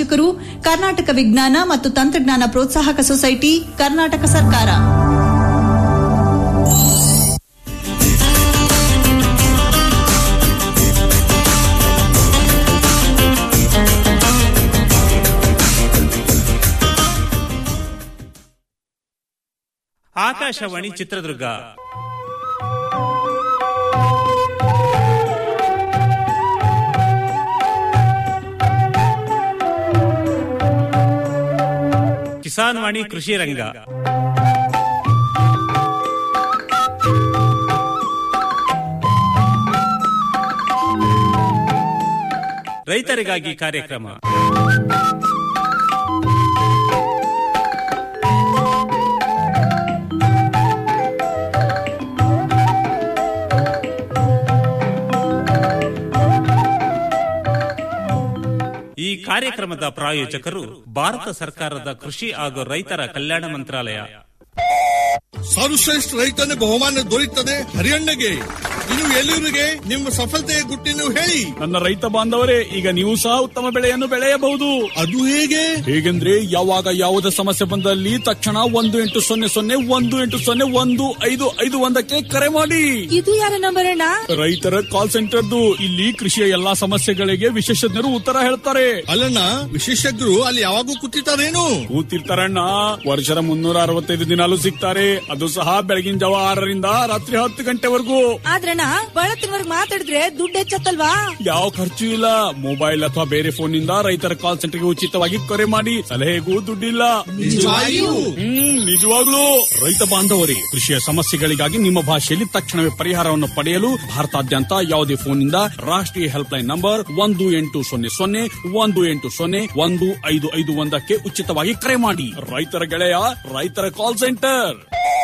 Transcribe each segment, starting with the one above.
ಪ್ರಾಯೋಜಕರು ಕರ್ನಾಟಕ ವಿಜ್ಞಾನ ಮತ್ತು ತಂತ್ರಜ್ಞಾನ ಪ್ರೋತ್ಸಾಹಕ ಸೊಸೈಟಿ ಕರ್ನಾಟಕ ಸರ್ಕಾರ ಆಕಾಶವಾಣಿ ಚಿತ್ರದುರ್ಗ ಕಿಸಾನ್ ವಾಣಿ ಕೃಷಿ ರಂಗ ರೈತರಿಗಾಗಿ ಕಾರ್ಯಕ್ರಮ ಈ ಕಾರ್ಯಕ್ರಮದ ಪ್ರಾಯೋಜಕರು ಭಾರತ ಸರ್ಕಾರದ ಕೃಷಿ ಹಾಗೂ ರೈತರ ಕಲ್ಯಾಣ ಮಂತ್ರಾಲಯ ಸರ್ವಶ್ರೇಷ್ಠ ರೈತನ ಬಹುಮಾನ ದೊರೆಯುತ್ತದೆ ಹರಿಯಣ್ಣಗೆ ಇನ್ನು ಎಲ್ಲಿವರಿಗೆ ನಿಮ್ಮ ಸಫಲತೆಯ ಗುಟ್ಟಿನ ಹೇಳಿ ನನ್ನ ರೈತ ಬಾಂಧವರೇ ಈಗ ನೀವು ಸಹ ಉತ್ತಮ ಬೆಳೆಯನ್ನು ಬೆಳೆಯಬಹುದು ಅದು ಹೇಗೆ ಹೇಗೆಂದ್ರೆ ಯಾವಾಗ ಯಾವುದೇ ಸಮಸ್ಯೆ ಬಂದಲ್ಲಿ ತಕ್ಷಣ ಒಂದು ಎಂಟು ಸೊನ್ನೆ ಸೊನ್ನೆ ಒಂದು ಎಂಟು ಸೊನ್ನೆ ಒಂದು ಐದು ಐದು ಒಂದಕ್ಕೆ ಕರೆ ಮಾಡಿ ಇದು ಯಾರ ನಂಬರ್ ಅಣ್ಣ ರೈತರ ಕಾಲ್ ಸೆಂಟರ್ದು ಇಲ್ಲಿ ಕೃಷಿಯ ಎಲ್ಲಾ ಸಮಸ್ಯೆಗಳಿಗೆ ವಿಶೇಷಜ್ಞರು ಉತ್ತರ ಹೇಳ್ತಾರೆ ಅಲ್ಲಣ್ಣ ವಿಶೇಷಜ್ಞರು ಅಲ್ಲಿ ಯಾವಾಗೂ ಕೂತಿರ್ತಾರೇನು ಕೂತಿರ್ತಾರಣ್ಣ ವರ್ಷದ ಮುನ್ನೂರ ಅರವತ್ತೈದು ದಿನಾಲು ಸಿಗ್ತಾರೆ ಅದು ಸಹ ಬೆಳಗಿನ ಜಾವ ಆರರಿಂದ ರಾತ್ರಿ ಹತ್ತು ಗಂಟೆವರೆಗೂ ಆದ್ರಣ್ಣ ಬಳತ್ತಿನವರ್ಗ್ ಮಾತಾಡಿದ್ರೆ ದುಡ್ಡು ಹೆಚ್ಚತ್ತಲ್ವಾ ಯಾವ ಖರ್ಚು ಇಲ್ಲ ಮೊಬೈಲ್ ಅಥವಾ ಬೇರೆ ಫೋನ್ ನಿಂದ ರೈತರ ಕಾಲ್ ಸೆಂಟರ್ಗೆ ಉಚಿತವಾಗಿ ಕರೆ ಮಾಡಿ ಸಲಹೆಗೂ ದುಡ್ಡಿಲ್ಲ ನಿಜವಾಗಿಯೂ? ಹ್ಮ್ ನಿಜವಾಗ್ಲೂ ರೈತ ಬಾಂಧವರೇ ಕೃಷಿಯ ಸಮಸ್ಯೆಗಳಿಗಾಗಿ ನಿಮ್ಮ ಭಾಷೆಯಲ್ಲಿ ತಕ್ಷಣವೇ ಪರಿಹಾರವನ್ನು ಪಡೆಯಲು ಭಾರತಾದ್ಯಂತ ಯಾವುದೇ ಫೋನ್ನಿಂದ ರಾಷ್ಟ್ರೀಯ ಹೆಲ್ಪ್ ಲೈನ್ ನಂಬರ್ ಒಂದು ಎಂಟು ಸೊನ್ನೆ ಸೊನ್ನೆ ಒಂದು ಎಂಟು ಸೊನ್ನೆ ಒಂದು ಐದು ಐದು ಒಂದಕ್ಕೆ ಉಚಿತವಾಗಿ ಕರೆ ಮಾಡಿ ರೈತರ ಗೆಳೆಯ ರೈತರ ಕಾಲ್ ಸೆಂಟರ್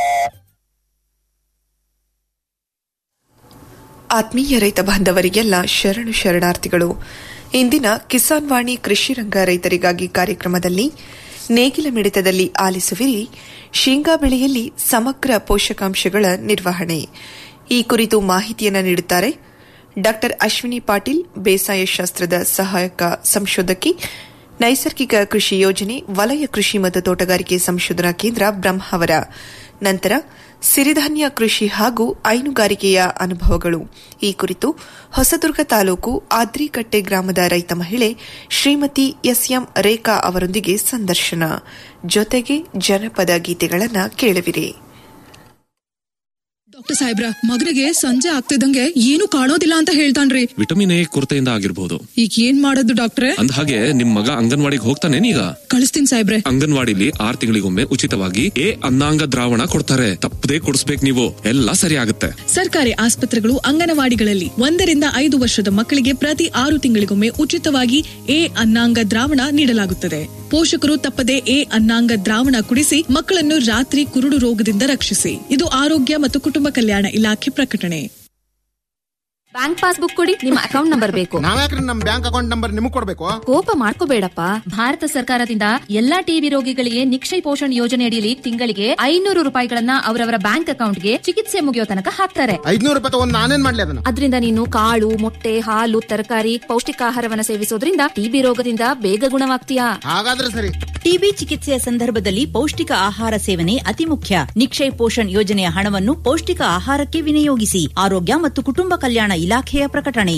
ಆತ್ಮೀಯ ರೈತ ಬಾಂಧವರಿಗೆಲ್ಲ ಶರಣು ಶರಣಾರ್ಥಿಗಳು ಇಂದಿನ ಕಿಸಾನ್ ವಾಣಿ ಕೃಷಿ ರಂಗ ರೈತರಿಗಾಗಿ ಕಾರ್ಯಕ್ರಮದಲ್ಲಿ ನೇಗಿಲ ಮಿಡಿತದಲ್ಲಿ ಆಲಿಸುವಿರಿ ಶೇಂಗಾ ಬೆಳೆಯಲ್ಲಿ ಸಮಗ್ರ ಪೋಷಕಾಂಶಗಳ ನಿರ್ವಹಣೆ ಈ ಕುರಿತು ಮಾಹಿತಿಯನ್ನು ನೀಡುತ್ತಾರೆ ಡಾ ಅಶ್ವಿನಿ ಪಾಟೀಲ್ ಬೇಸಾಯ ಶಾಸ್ತ್ರದ ಸಹಾಯಕ ಸಂಶೋಧಕಿ ನೈಸರ್ಗಿಕ ಕೃಷಿ ಯೋಜನೆ ವಲಯ ಕೃಷಿ ಮತ್ತು ತೋಟಗಾರಿಕೆ ಸಂಶೋಧನಾ ಕೇಂದ್ರ ಬ್ರಹ್ಮಾವರ ನಂತರ ಸಿರಿಧಾನ್ಯ ಕೃಷಿ ಹಾಗೂ ಹೈನುಗಾರಿಕೆಯ ಅನುಭವಗಳು ಈ ಕುರಿತು ಹೊಸದುರ್ಗ ತಾಲೂಕು ಆದ್ರಿಕಟ್ಟೆ ಗ್ರಾಮದ ರೈತ ಮಹಿಳೆ ಶ್ರೀಮತಿ ಎಸ್ಎಂ ರೇಖಾ ಅವರೊಂದಿಗೆ ಸಂದರ್ಶನ ಜೊತೆಗೆ ಜನಪದ ಗೀತೆಗಳನ್ನು ಕೇಳುವಿರಿ ಡಾಕ್ಟರ್ ಸಾಹೇಬ್ರ ಮಗನಿಗೆ ಸಂಜೆ ಆಗ್ತಿದ್ದಂಗೆ ಏನು ಕಾಣೋದಿಲ್ಲ ಅಂತ ಹೇಳ್ತಾನ್ರಿ ವಿಟಮಿನ್ ಎ ಕೊರತೆಯಿಂದ ಆಗಿರ್ಬೋದು ಈಗ ಏನ್ ಮಾಡೋದು ಡಾಕ್ಟ್ರೆ ಅಂದ ಹಾಗೆ ನಿಮ್ ಮಗ ಅಂಗನವಾಡಿಗೆ ಹೋಗ್ತಾನೇನೀಗ ಕಳಿಸ್ತೀನಿ ಸಾಹೇಬ್ರೆ ಅಂಗನವಾಡಿಲಿ ಆರ್ ತಿಂಗಳಿಗೊಮ್ಮೆ ಉಚಿತವಾಗಿ ಎ ಅನ್ನಾಂಗ ದ್ರಾವಣ ಕೊಡ್ತಾರೆ ತಪ್ಪದೇ ಕೊಡಿಸ್ಬೇಕು ನೀವು ಎಲ್ಲ ಸರಿ ಆಗುತ್ತೆ ಸರ್ಕಾರಿ ಆಸ್ಪತ್ರೆಗಳು ಅಂಗನವಾಡಿಗಳಲ್ಲಿ ಒಂದರಿಂದ ಐದು ವರ್ಷದ ಮಕ್ಕಳಿಗೆ ಪ್ರತಿ ಆರು ತಿಂಗಳಿಗೊಮ್ಮೆ ಉಚಿತವಾಗಿ ಎ ಅನ್ನಾಂಗ ದ್ರಾವಣ ನೀಡಲಾಗುತ್ತದೆ ಪೋಷಕರು ತಪ್ಪದೆ ಎ ಅನ್ನಾಂಗ ದ್ರಾವಣ ಕುಡಿಸಿ ಮಕ್ಕಳನ್ನು ರಾತ್ರಿ ಕುರುಡು ರೋಗದಿಂದ ರಕ್ಷಿಸಿ ಇದು ಆರೋಗ್ಯ ಮತ್ತು ಕುಟುಂಬ ಕಲ್ಯಾಣ ಇಲಾಖೆ ಪ್ರಕಟಣೆ ಬ್ಯಾಂಕ್ ಪಾಸ್ಬುಕ್ ಕೊಡಿ ನಿಮ್ಮ ಅಕೌಂಟ್ ನಂಬರ್ ಬೇಕು ನಾವ್ಯಾಕ್ರಿ ನಮ್ ಬ್ಯಾಂಕ್ ಅಕೌಂಟ್ ನಂಬರ್ ನಿಮಗ್ ಕೊಡ್ಬೇಕು ಕೋಪ ಮಾಡ್ಕೋಬೇಡಪ್ಪ ಭಾರತ ಸರ್ಕಾರದಿಂದ ಎಲ್ಲಾ ಟಿಬಿ ರೋಗಿಗಳಿಗೆ ನಿಕ್ಷಯ ಪೋಷಣ್ ಯೋಜನೆ ಅಡಿಯಲ್ಲಿ ತಿಂಗಳಿಗೆ ಐನೂರು ರೂಪಾಯಿಗಳನ್ನ ಅವರವರ ಬ್ಯಾಂಕ್ ಅಕೌಂಟ್ಗೆ ಚಿಕಿತ್ಸೆ ಮುಗಿಯೋ ತನಕ ಹಾಕ್ತಾರೆ ಐದ್ನೂರು ರೂಪಾಯಿ ತಗೊಂಡ್ ನಾನೇನ್ ಮಾಡ್ಲಿ ಅದನ್ನ ಅದರಿಂದ ನೀನು ಕಾಳು ಮೊಟ್ಟೆ ಹಾಲು ತರಕಾರಿ ಪೌಷ್ಟಿಕಾಹಾರವನ್ನ ಸೇವಿಸೋದ್ರಿಂದ ಟಿಬಿ ರೋಗದಿಂದ ಬೇಗ ಗುಣವಾಗ್ತೀಯಾ ಹಾಗಾದ್ರೆ ಸರಿ ಟಿಬಿ ಚಿಕಿತ್ಸೆಯ ಸಂದರ್ಭದಲ್ಲಿ ಪೌಷ್ಟಿಕ ಆಹಾರ ಸೇವನೆ ಅತಿ ಮುಖ್ಯ ನಿಕ್ಷಯ್ ಪೋಷಣ್ ಯೋಜನೆಯ ಹಣವನ್ನು ಪೌಷ್ಟಿಕ ಆಹಾರಕ್ಕೆ ವಿನಿಯೋಗಿಸಿ ಆರೋಗ್ಯ ಮತ್ತು ಕುಟುಂಬ ಕಲ್ಯಾಣ ಇಲಾಖೆಯ ಪ್ರಕಟಣೆ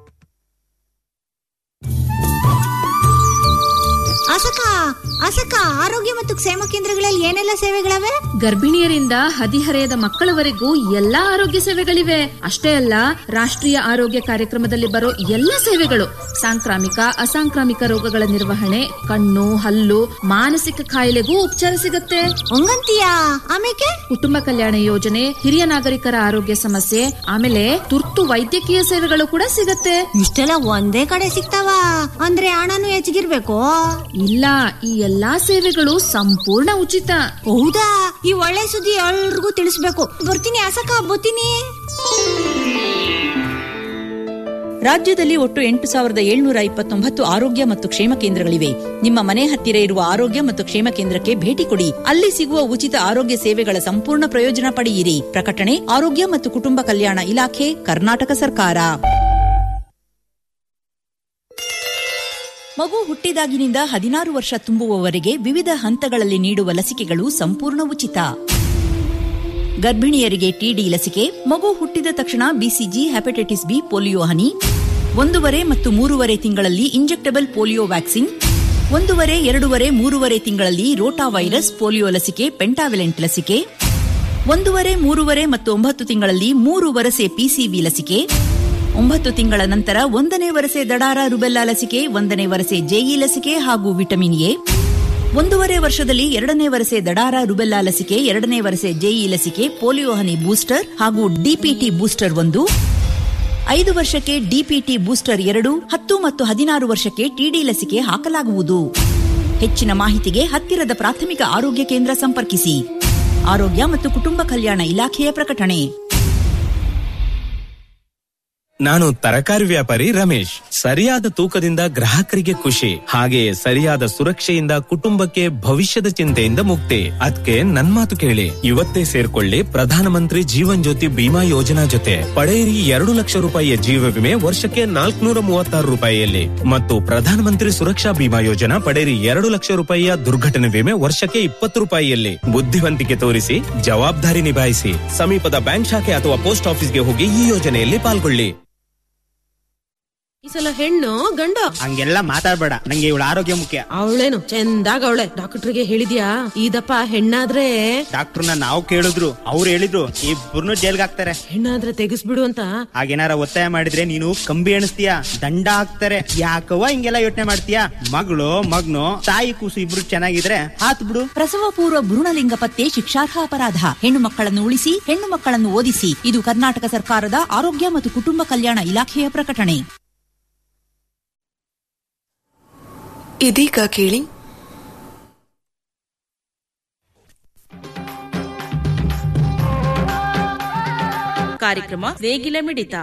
ಅಸಕ ಅಸಕ ಆರೋಗ್ಯ ಮತ್ತು ಕ್ಷೇಮ ಕೇಂದ್ರಗಳಲ್ಲಿ ಏನೆಲ್ಲ ಸೇವೆಗಳವೆ ಗರ್ಭಿಣಿಯರಿಂದ ಹದಿಹರೆಯದ ಮಕ್ಕಳವರೆಗೂ ಎಲ್ಲಾ ಆರೋಗ್ಯ ಸೇವೆಗಳಿವೆ ಅಷ್ಟೇ ಅಲ್ಲ ರಾಷ್ಟ್ರೀಯ ಆರೋಗ್ಯ ಕಾರ್ಯಕ್ರಮದಲ್ಲಿ ಬರೋ ಎಲ್ಲ ಸೇವೆಗಳು ಸಾಂಕ್ರಾಮಿಕ ಅಸಾಂಕ್ರಾಮಿಕ ರೋಗಗಳ ನಿರ್ವಹಣೆ ಕಣ್ಣು ಹಲ್ಲು ಮಾನಸಿಕ ಕಾಯಿಲೆಗೂ ಉಪಚಾರ ಸಿಗತ್ತೆ ಹಂಗಂತೀಯಾ ಆಮೇಲೆ ಕುಟುಂಬ ಕಲ್ಯಾಣ ಯೋಜನೆ ಹಿರಿಯ ನಾಗರಿಕರ ಆರೋಗ್ಯ ಸಮಸ್ಯೆ ಆಮೇಲೆ ತುರ್ತು ವೈದ್ಯಕೀಯ ಸೇವೆಗಳು ಕೂಡ ಸಿಗತ್ತೆ ಇಷ್ಟೆಲ್ಲ ಒಂದೇ ಕಡೆ ಸಿಗ್ತಾವ ಅಂದ್ರೆ ಹಣನು ಹೆಚ್ಚಿಗಿರ್ಬೇಕು ಇಲ್ಲ ಈ ಎಲ್ಲಾ ಸೇವೆಗಳು ಸಂಪೂರ್ಣ ಉಚಿತ ಹೌದಾ ಈ ಒಳ್ಳೆ ಸುದ್ದಿ ಎಲ್ರಿಗೂ ತಿಳಿಸ್ಬೇಕು ಬರ್ತೀನಿ ಅಸಕ ಬರ್ತೀನಿ ರಾಜ್ಯದಲ್ಲಿ ಒಟ್ಟು ಎಂಟು ಸಾವಿರದ ಏಳ್ನೂರ ಇಪ್ಪತ್ತೊಂಬತ್ತು ಆರೋಗ್ಯ ಮತ್ತು ಕ್ಷೇಮ ಕೇಂದ್ರಗಳಿವೆ ನಿಮ್ಮ ಮನೆ ಹತ್ತಿರ ಇರುವ ಆರೋಗ್ಯ ಮತ್ತು ಕ್ಷೇಮ ಕೇಂದ್ರಕ್ಕೆ ಭೇಟಿ ಕೊಡಿ ಅಲ್ಲಿ ಸಿಗುವ ಉಚಿತ ಆರೋಗ್ಯ ಸೇವೆಗಳ ಸಂಪೂರ್ಣ ಪ್ರಯೋಜನ ಪಡೆಯಿರಿ ಪ್ರಕಟಣೆ ಆರೋಗ್ಯ ಮತ್ತು ಕುಟುಂಬ ಕಲ್ಯಾಣ ಇಲಾಖೆ ಕರ್ನಾಟಕ ಸರ್ಕಾರ ಮಗು ಹುಟ್ಟಿದಾಗಿನಿಂದ ಹದಿನಾರು ವರ್ಷ ತುಂಬುವವರೆಗೆ ವಿವಿಧ ಹಂತಗಳಲ್ಲಿ ನೀಡುವ ಲಸಿಕೆಗಳು ಸಂಪೂರ್ಣ ಉಚಿತ ಗರ್ಭಿಣಿಯರಿಗೆ ಟಿಡಿ ಲಸಿಕೆ ಮಗು ಹುಟ್ಟಿದ ತಕ್ಷಣ ಬಿಸಿಜಿ ಹೆಪಟೈಟಿಸ್ ಬಿ ಪೋಲಿಯೋ ಹನಿ ಒಂದೂವರೆ ಮತ್ತು ಮೂರುವರೆ ತಿಂಗಳಲ್ಲಿ ಇಂಜೆಕ್ಟಬಲ್ ಪೋಲಿಯೋ ವ್ಯಾಕ್ಸಿನ್ ಒಂದೂವರೆ ಎರಡೂವರೆ ಮೂರುವರೆ ತಿಂಗಳಲ್ಲಿ ರೋಟಾ ವೈರಸ್ ಪೋಲಿಯೋ ಲಸಿಕೆ ಪೆಂಟಾವಿಲೆಂಟ್ ಲಸಿಕೆ ಒಂದೂವರೆ ಮೂರುವರೆ ಮತ್ತು ಒಂಬತ್ತು ತಿಂಗಳಲ್ಲಿ ಮೂರು ವರಸೆ ಪಿಸಿವಿ ಲಸಿಕೆ ಒಂಬತ್ತು ತಿಂಗಳ ನಂತರ ಒಂದನೇ ವರಸೆ ದಡಾರ ರುಬೆಲ್ಲಾ ಲಸಿಕೆ ಒಂದನೇ ವರಸೆ ಜೆಇ ಲಸಿಕೆ ಹಾಗೂ ವಿಟಮಿನ್ ಎ ಒಂದೂವರೆ ವರ್ಷದಲ್ಲಿ ಎರಡನೇ ವರಸೆ ದಡಾರ ರುಬೆಲ್ಲಾ ಲಸಿಕೆ ಎರಡನೇ ವರಸೆ ಜೆಇ ಲಸಿಕೆ ಪೋಲಿಯೋ ಹನಿ ಬೂಸ್ಟರ್ ಹಾಗೂ ಡಿಪಿಟಿ ಬೂಸ್ಟರ್ ಒಂದು ಐದು ವರ್ಷಕ್ಕೆ ಡಿಪಿಟಿ ಬೂಸ್ಟರ್ ಎರಡು ಹತ್ತು ಮತ್ತು ಹದಿನಾರು ವರ್ಷಕ್ಕೆ ಟಿಡಿ ಲಸಿಕೆ ಹಾಕಲಾಗುವುದು ಹೆಚ್ಚಿನ ಮಾಹಿತಿಗೆ ಹತ್ತಿರದ ಪ್ರಾಥಮಿಕ ಆರೋಗ್ಯ ಕೇಂದ್ರ ಸಂಪರ್ಕಿಸಿ ಆರೋಗ್ಯ ಮತ್ತು ಕುಟುಂಬ ಕಲ್ಯಾಣ ಇಲಾಖೆಯ ಪ್ರಕಟಣೆ ನಾನು ತರಕಾರಿ ವ್ಯಾಪಾರಿ ರಮೇಶ್ ಸರಿಯಾದ ತೂಕದಿಂದ ಗ್ರಾಹಕರಿಗೆ ಖುಷಿ ಹಾಗೆಯೇ ಸರಿಯಾದ ಸುರಕ್ಷೆಯಿಂದ ಕುಟುಂಬಕ್ಕೆ ಭವಿಷ್ಯದ ಚಿಂತೆಯಿಂದ ಮುಕ್ತಿ ಅದಕ್ಕೆ ನನ್ ಮಾತು ಕೇಳಿ ಇವತ್ತೇ ಸೇರ್ಕೊಳ್ಳಿ ಪ್ರಧಾನಮಂತ್ರಿ ಜೀವನ್ ಜ್ಯೋತಿ ಬಿಮಾ ಯೋಜನಾ ಜೊತೆ ಪಡೆಯಿರಿ ಎರಡು ಲಕ್ಷ ರೂಪಾಯಿಯ ಜೀವ ವಿಮೆ ವರ್ಷಕ್ಕೆ ನಾಲ್ಕುನೂರ ಮೂವತ್ತಾರು ರೂಪಾಯಿಯಲ್ಲಿ ಮತ್ತು ಪ್ರಧಾನಮಂತ್ರಿ ಸುರಕ್ಷಾ ಬಿಮಾ ಯೋಜನಾ ಪಡೆಯಿರಿ ಎರಡು ಲಕ್ಷ ರೂಪಾಯಿಯ ದುರ್ಘಟನೆ ವಿಮೆ ವರ್ಷಕ್ಕೆ ಇಪ್ಪತ್ತು ರೂಪಾಯಿಯಲ್ಲಿ ಬುದ್ಧಿವಂತಿಕೆ ತೋರಿಸಿ ಜವಾಬ್ದಾರಿ ನಿಭಾಯಿಸಿ ಸಮೀಪದ ಬ್ಯಾಂಕ್ ಶಾಖೆ ಅಥವಾ ಪೋಸ್ಟ್ ಆಫೀಸ್ಗೆ ಹೋಗಿ ಈ ಯೋಜನೆಯಲ್ಲಿ ಪಾಲ್ಗೊಳ್ಳಿ ಈ ಸಲ ಹೆಣ್ಣು ಗಂಡು ಹಂಗೆಲ್ಲ ಮಾತಾಡ್ಬೇಡ ನಂಗೆ ಇವಳ ಆರೋಗ್ಯ ಮುಖ್ಯ ಅವಳೇನು ಚಂದಾಗ ಅವಳೆ ಡಾಕ್ಟರ್ಗೆ ಹೇಳಿದ್ಯಾ ಇದಪ್ಪ ಹೆಣ್ಣಾದ್ರೆ ಡಾಕ್ಟರ್ನ ನಾವು ಕೇಳಿದ್ರು ಅವ್ರು ಹೇಳಿದ್ರು ಇಬ್ಬರನ್ನು ಜೈಲ್ಗೆ ಹಾಕ್ತಾರೆ ಹೆಣ್ಣಾದ್ರೆ ತೆಗಿಸ್ಬಿಡು ಅಂತ ಹಾಗೇನಾರ ಒತ್ತಾಯ ಮಾಡಿದ್ರೆ ನೀನು ಕಂಬಿ ಎಣಿಸ್ತೀಯ ದಂಡ ಹಾಕ್ತಾರೆ ಯಾಕವ್ವ ಹಿಂಗೆಲ್ಲ ಯೋಚನೆ ಮಾಡ್ತೀಯ ಮಗಳು ಮಗ್ನು ತಾಯಿ ಕೂಸು ಇಬ್ರು ಚೆನ್ನಾಗಿದ್ರೆ ಹಾತ್ ಬಿಡು ಪ್ರಸವ ಪೂರ್ವ ಭ್ರೂಣಲಿಂಗ ಪತ್ತೆ ಶಿಕ್ಷಾರ್ಹ ಅಪರಾಧ ಹೆಣ್ಣು ಮಕ್ಕಳನ್ನು ಉಳಿಸಿ ಹೆಣ್ಣು ಮಕ್ಕಳನ್ನು ಓದಿಸಿ ಇದು ಕರ್ನಾಟಕ ಸರ್ಕಾರದ ಆರೋಗ್ಯ ಮತ್ತು ಕುಟುಂಬ ಕಲ್ಯಾಣ ಇಲಾಖೆಯ ಪ್ರಕಟಣೆ ಇದೀಗ ಕೇಳಿ ಕಾರ್ಯಕ್ರಮ ನೇಗಿಲ ಮಿಡಿತ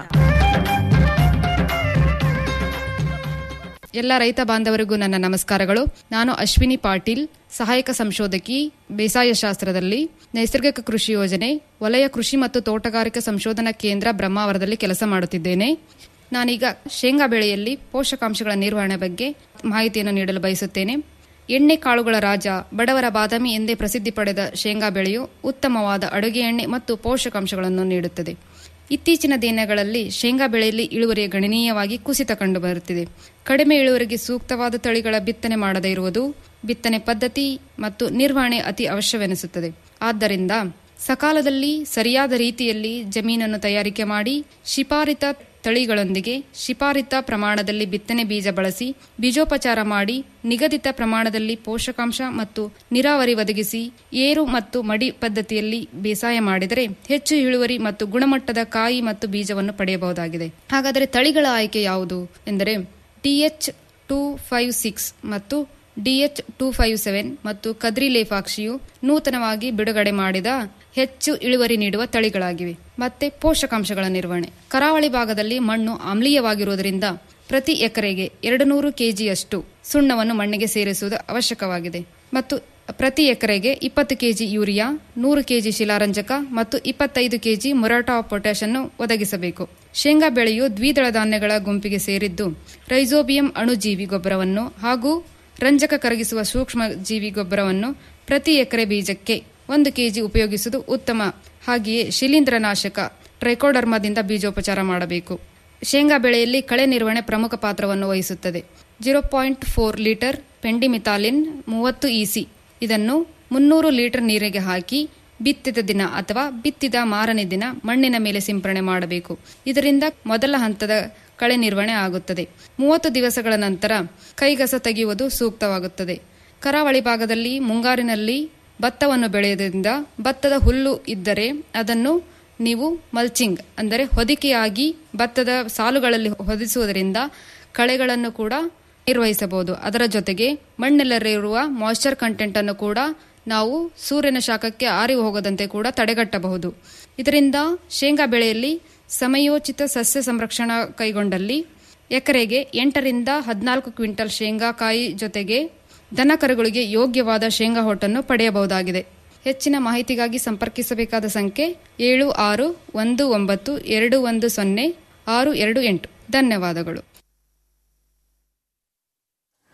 ಎಲ್ಲ ರೈತ ಬಾಂಧವರಿಗೂ ನನ್ನ ನಮಸ್ಕಾರಗಳು ನಾನು ಅಶ್ವಿನಿ ಪಾಟೀಲ್ ಸಹಾಯಕ ಸಂಶೋಧಕಿ ಬೇಸಾಯ ಶಾಸ್ತ್ರದಲ್ಲಿ ನೈಸರ್ಗಿಕ ಕೃಷಿ ಯೋಜನೆ ವಲಯ ಕೃಷಿ ಮತ್ತು ತೋಟಗಾರಿಕಾ ಸಂಶೋಧನಾ ಕೇಂದ್ರ ಬ್ರಹ್ಮಾವರದಲ್ಲಿ ಕೆಲಸ ಮಾಡುತ್ತಿದ್ದೇನೆ ನಾನೀಗ ಶೇಂಗಾ ಬೆಳೆಯಲ್ಲಿ ಪೋಷಕಾಂಶಗಳ ನಿರ್ವಹಣೆ ಬಗ್ಗೆ ಮಾಹಿತಿಯನ್ನು ನೀಡಲು ಬಯಸುತ್ತೇನೆ ಎಣ್ಣೆ ಕಾಳುಗಳ ರಾಜ ಬಡವರ ಬಾದಾಮಿ ಎಂದೇ ಪ್ರಸಿದ್ಧಿ ಪಡೆದ ಶೇಂಗಾ ಬೆಳೆಯು ಉತ್ತಮವಾದ ಅಡುಗೆ ಎಣ್ಣೆ ಮತ್ತು ಪೋಷಕಾಂಶಗಳನ್ನು ನೀಡುತ್ತದೆ ಇತ್ತೀಚಿನ ದಿನಗಳಲ್ಲಿ ಶೇಂಗಾ ಬೆಳೆಯಲ್ಲಿ ಇಳುವರಿ ಗಣನೀಯವಾಗಿ ಕುಸಿತ ಕಂಡುಬರುತ್ತಿದೆ ಕಡಿಮೆ ಇಳುವರಿಗೆ ಸೂಕ್ತವಾದ ತಳಿಗಳ ಬಿತ್ತನೆ ಮಾಡದೇ ಇರುವುದು ಬಿತ್ತನೆ ಪದ್ಧತಿ ಮತ್ತು ನಿರ್ವಹಣೆ ಅತಿ ಅವಶ್ಯವೆನಿಸುತ್ತದೆ ಆದ್ದರಿಂದ ಸಕಾಲದಲ್ಲಿ ಸರಿಯಾದ ರೀತಿಯಲ್ಲಿ ಜಮೀನನ್ನು ತಯಾರಿಕೆ ಮಾಡಿ ಶಿಫಾರಿತ ತಳಿಗಳೊಂದಿಗೆ ಶಿಫಾರಿತ ಪ್ರಮಾಣದಲ್ಲಿ ಬಿತ್ತನೆ ಬೀಜ ಬಳಸಿ ಬೀಜೋಪಚಾರ ಮಾಡಿ ನಿಗದಿತ ಪ್ರಮಾಣದಲ್ಲಿ ಪೋಷಕಾಂಶ ಮತ್ತು ನೀರಾವರಿ ಒದಗಿಸಿ ಏರು ಮತ್ತು ಮಡಿ ಪದ್ಧತಿಯಲ್ಲಿ ಬೇಸಾಯ ಮಾಡಿದರೆ ಹೆಚ್ಚು ಇಳುವರಿ ಮತ್ತು ಗುಣಮಟ್ಟದ ಕಾಯಿ ಮತ್ತು ಬೀಜವನ್ನು ಪಡೆಯಬಹುದಾಗಿದೆ ಹಾಗಾದರೆ ತಳಿಗಳ ಆಯ್ಕೆ ಯಾವುದು ಎಂದರೆ ಟಿಎಚ್ ಟೂ ಫೈವ್ ಸಿಕ್ಸ್ ಮತ್ತು ಡಿಎಚ್ ಟೂ ಫೈವ್ ಸೆವೆನ್ ಮತ್ತು ಕದ್ರಿ ಲೇಫಾಕ್ಷಿಯು ನೂತನವಾಗಿ ಬಿಡುಗಡೆ ಮಾಡಿದ ಹೆಚ್ಚು ಇಳುವರಿ ನೀಡುವ ತಳಿಗಳಾಗಿವೆ ಮತ್ತೆ ಪೋಷಕಾಂಶಗಳ ನಿರ್ವಹಣೆ ಕರಾವಳಿ ಭಾಗದಲ್ಲಿ ಮಣ್ಣು ಆಮ್ಲೀಯವಾಗಿರುವುದರಿಂದ ಪ್ರತಿ ಎಕರೆಗೆ ಎರಡು ನೂರು ಕೆಜಿಯಷ್ಟು ಸುಣ್ಣವನ್ನು ಮಣ್ಣಿಗೆ ಸೇರಿಸುವುದು ಅವಶ್ಯಕವಾಗಿದೆ ಮತ್ತು ಪ್ರತಿ ಎಕರೆಗೆ ಇಪ್ಪತ್ತು ಕೆಜಿ ಯೂರಿಯಾ ನೂರು ಕೆಜಿ ಶಿಲಾರಂಜಕ ಮತ್ತು ಇಪ್ಪತ್ತೈದು ಕೆಜಿ ಮೊರಾಟಾ ಆಫ್ ಪೊಟ್ಯಾಶ್ ಅನ್ನು ಒದಗಿಸಬೇಕು ಶೇಂಗಾ ಬೆಳೆಯು ದ್ವಿದಳ ಧಾನ್ಯಗಳ ಗುಂಪಿಗೆ ಸೇರಿದ್ದು ರೈಸೋಬಿಯಂ ಅಣುಜೀವಿ ಗೊಬ್ಬರವನ್ನು ಹಾಗೂ ರಂಜಕ ಕರಗಿಸುವ ಸೂಕ್ಷ್ಮ ಜೀವಿ ಗೊಬ್ಬರವನ್ನು ಪ್ರತಿ ಎಕರೆ ಬೀಜಕ್ಕೆ ಒಂದು ಕೆಜಿ ಉಪಯೋಗಿಸುವುದು ಉತ್ತಮ ಹಾಗೆಯೇ ಶಿಲೀಂಧ್ರನಾಶಕ ಟ್ರೈಕೋಡರ್ಮಾದಿಂದ ಬೀಜೋಪಚಾರ ಮಾಡಬೇಕು ಶೇಂಗಾ ಬೆಳೆಯಲ್ಲಿ ಕಳೆ ನಿರ್ವಹಣೆ ಪ್ರಮುಖ ಪಾತ್ರವನ್ನು ವಹಿಸುತ್ತದೆ zero point four litre pendimethalin ಮೂವತ್ತು ಇಸಿ ಇದನ್ನು ಮುನ್ನೂರು ಲೀಟರ್ ನೀರಿಗೆ ಹಾಕಿ ಬಿತ್ತಿದ ದಿನ ಅಥವಾ ಬಿತ್ತಿದ ಮಾರನೇ ದಿನ ಮಣ್ಣಿನ ಮೇಲೆ ಸಿಂಪರಣೆ ಮಾಡಬೇಕು ಇದರಿಂದ ಮೊದಲ ಹಂತದ ಕಳೆ ನಿರ್ವಹಣೆ ಆಗುತ್ತದೆ ಮೂವತ್ತು ದಿವಸಗಳ ನಂತರ ಕೈಗಸ ತೆಗೆಯುವುದು ಸೂಕ್ತವಾಗುತ್ತದೆ ಕರಾವಳಿ ಭಾಗದಲ್ಲಿ ಮುಂಗಾರಿನಲ್ಲಿ ಭತ್ತವನ್ನು ಬೆಳೆಯುವುದರಿಂದ ಭತ್ತದ ಹುಲ್ಲು ಇದ್ದರೆ ಅದನ್ನು ನೀವು ಮಲ್ಚಿಂಗ್ ಅಂದರೆ ಹೊದಿಕೆಯಾಗಿ ಭತ್ತದ ಸಾಲುಗಳಲ್ಲಿ ಹೊದಿಸುವುದರಿಂದ ಕಳೆಗಳನ್ನು ಕೂಡ ನಿರ್ವಹಿಸಬಹುದು ಅದರ ಜೊತೆಗೆ ಮಣ್ಣೆಲ್ಲರಿರುವ ಮಾಯ್ಚರ್ ಕಂಟೆಂಟ್ ಅನ್ನು ಕೂಡ ನಾವು ಸೂರ್ಯನ ಶಾಖಕ್ಕೆ ಆರಿ ಹೋಗದಂತೆ ಕೂಡ ತಡೆಗಟ್ಟಬಹುದು ಇದರಿಂದ ಶೇಂಗಾ ಬೆಳೆಯಲ್ಲಿ ಸಮಯೋಚಿತ ಸಸ್ಯ ಸಂರಕ್ಷಣಾ ಕೈಗೊಂಡಲ್ಲಿ ಎಕರೆಗೆ ಎಂಟರಿಂದ ಹದಿನಾಲ್ಕು ಕ್ವಿಂಟಲ್ ಶೇಂಗಾಕಾಯಿ ಜೊತೆಗೆ ದನಕರುಗಳಿಗೆ ಯೋಗ್ಯವಾದ ಶೇಂಗಾ ಹೊಟ್ಟನ್ನು ಪಡೆಯಬಹುದಾಗಿದೆ ಹೆಚ್ಚಿನ ಮಾಹಿತಿಗಾಗಿ ಸಂಪರ್ಕಿಸಬೇಕಾದ ಸಂಖ್ಯೆ ಏಳು ಆರು ಒಂದು ಒಂಬತ್ತು ಎರಡು ಒಂದು ಸೊನ್ನೆ ಆರು ಎರಡು ಎಂಟು ಧನ್ಯವಾದಗಳು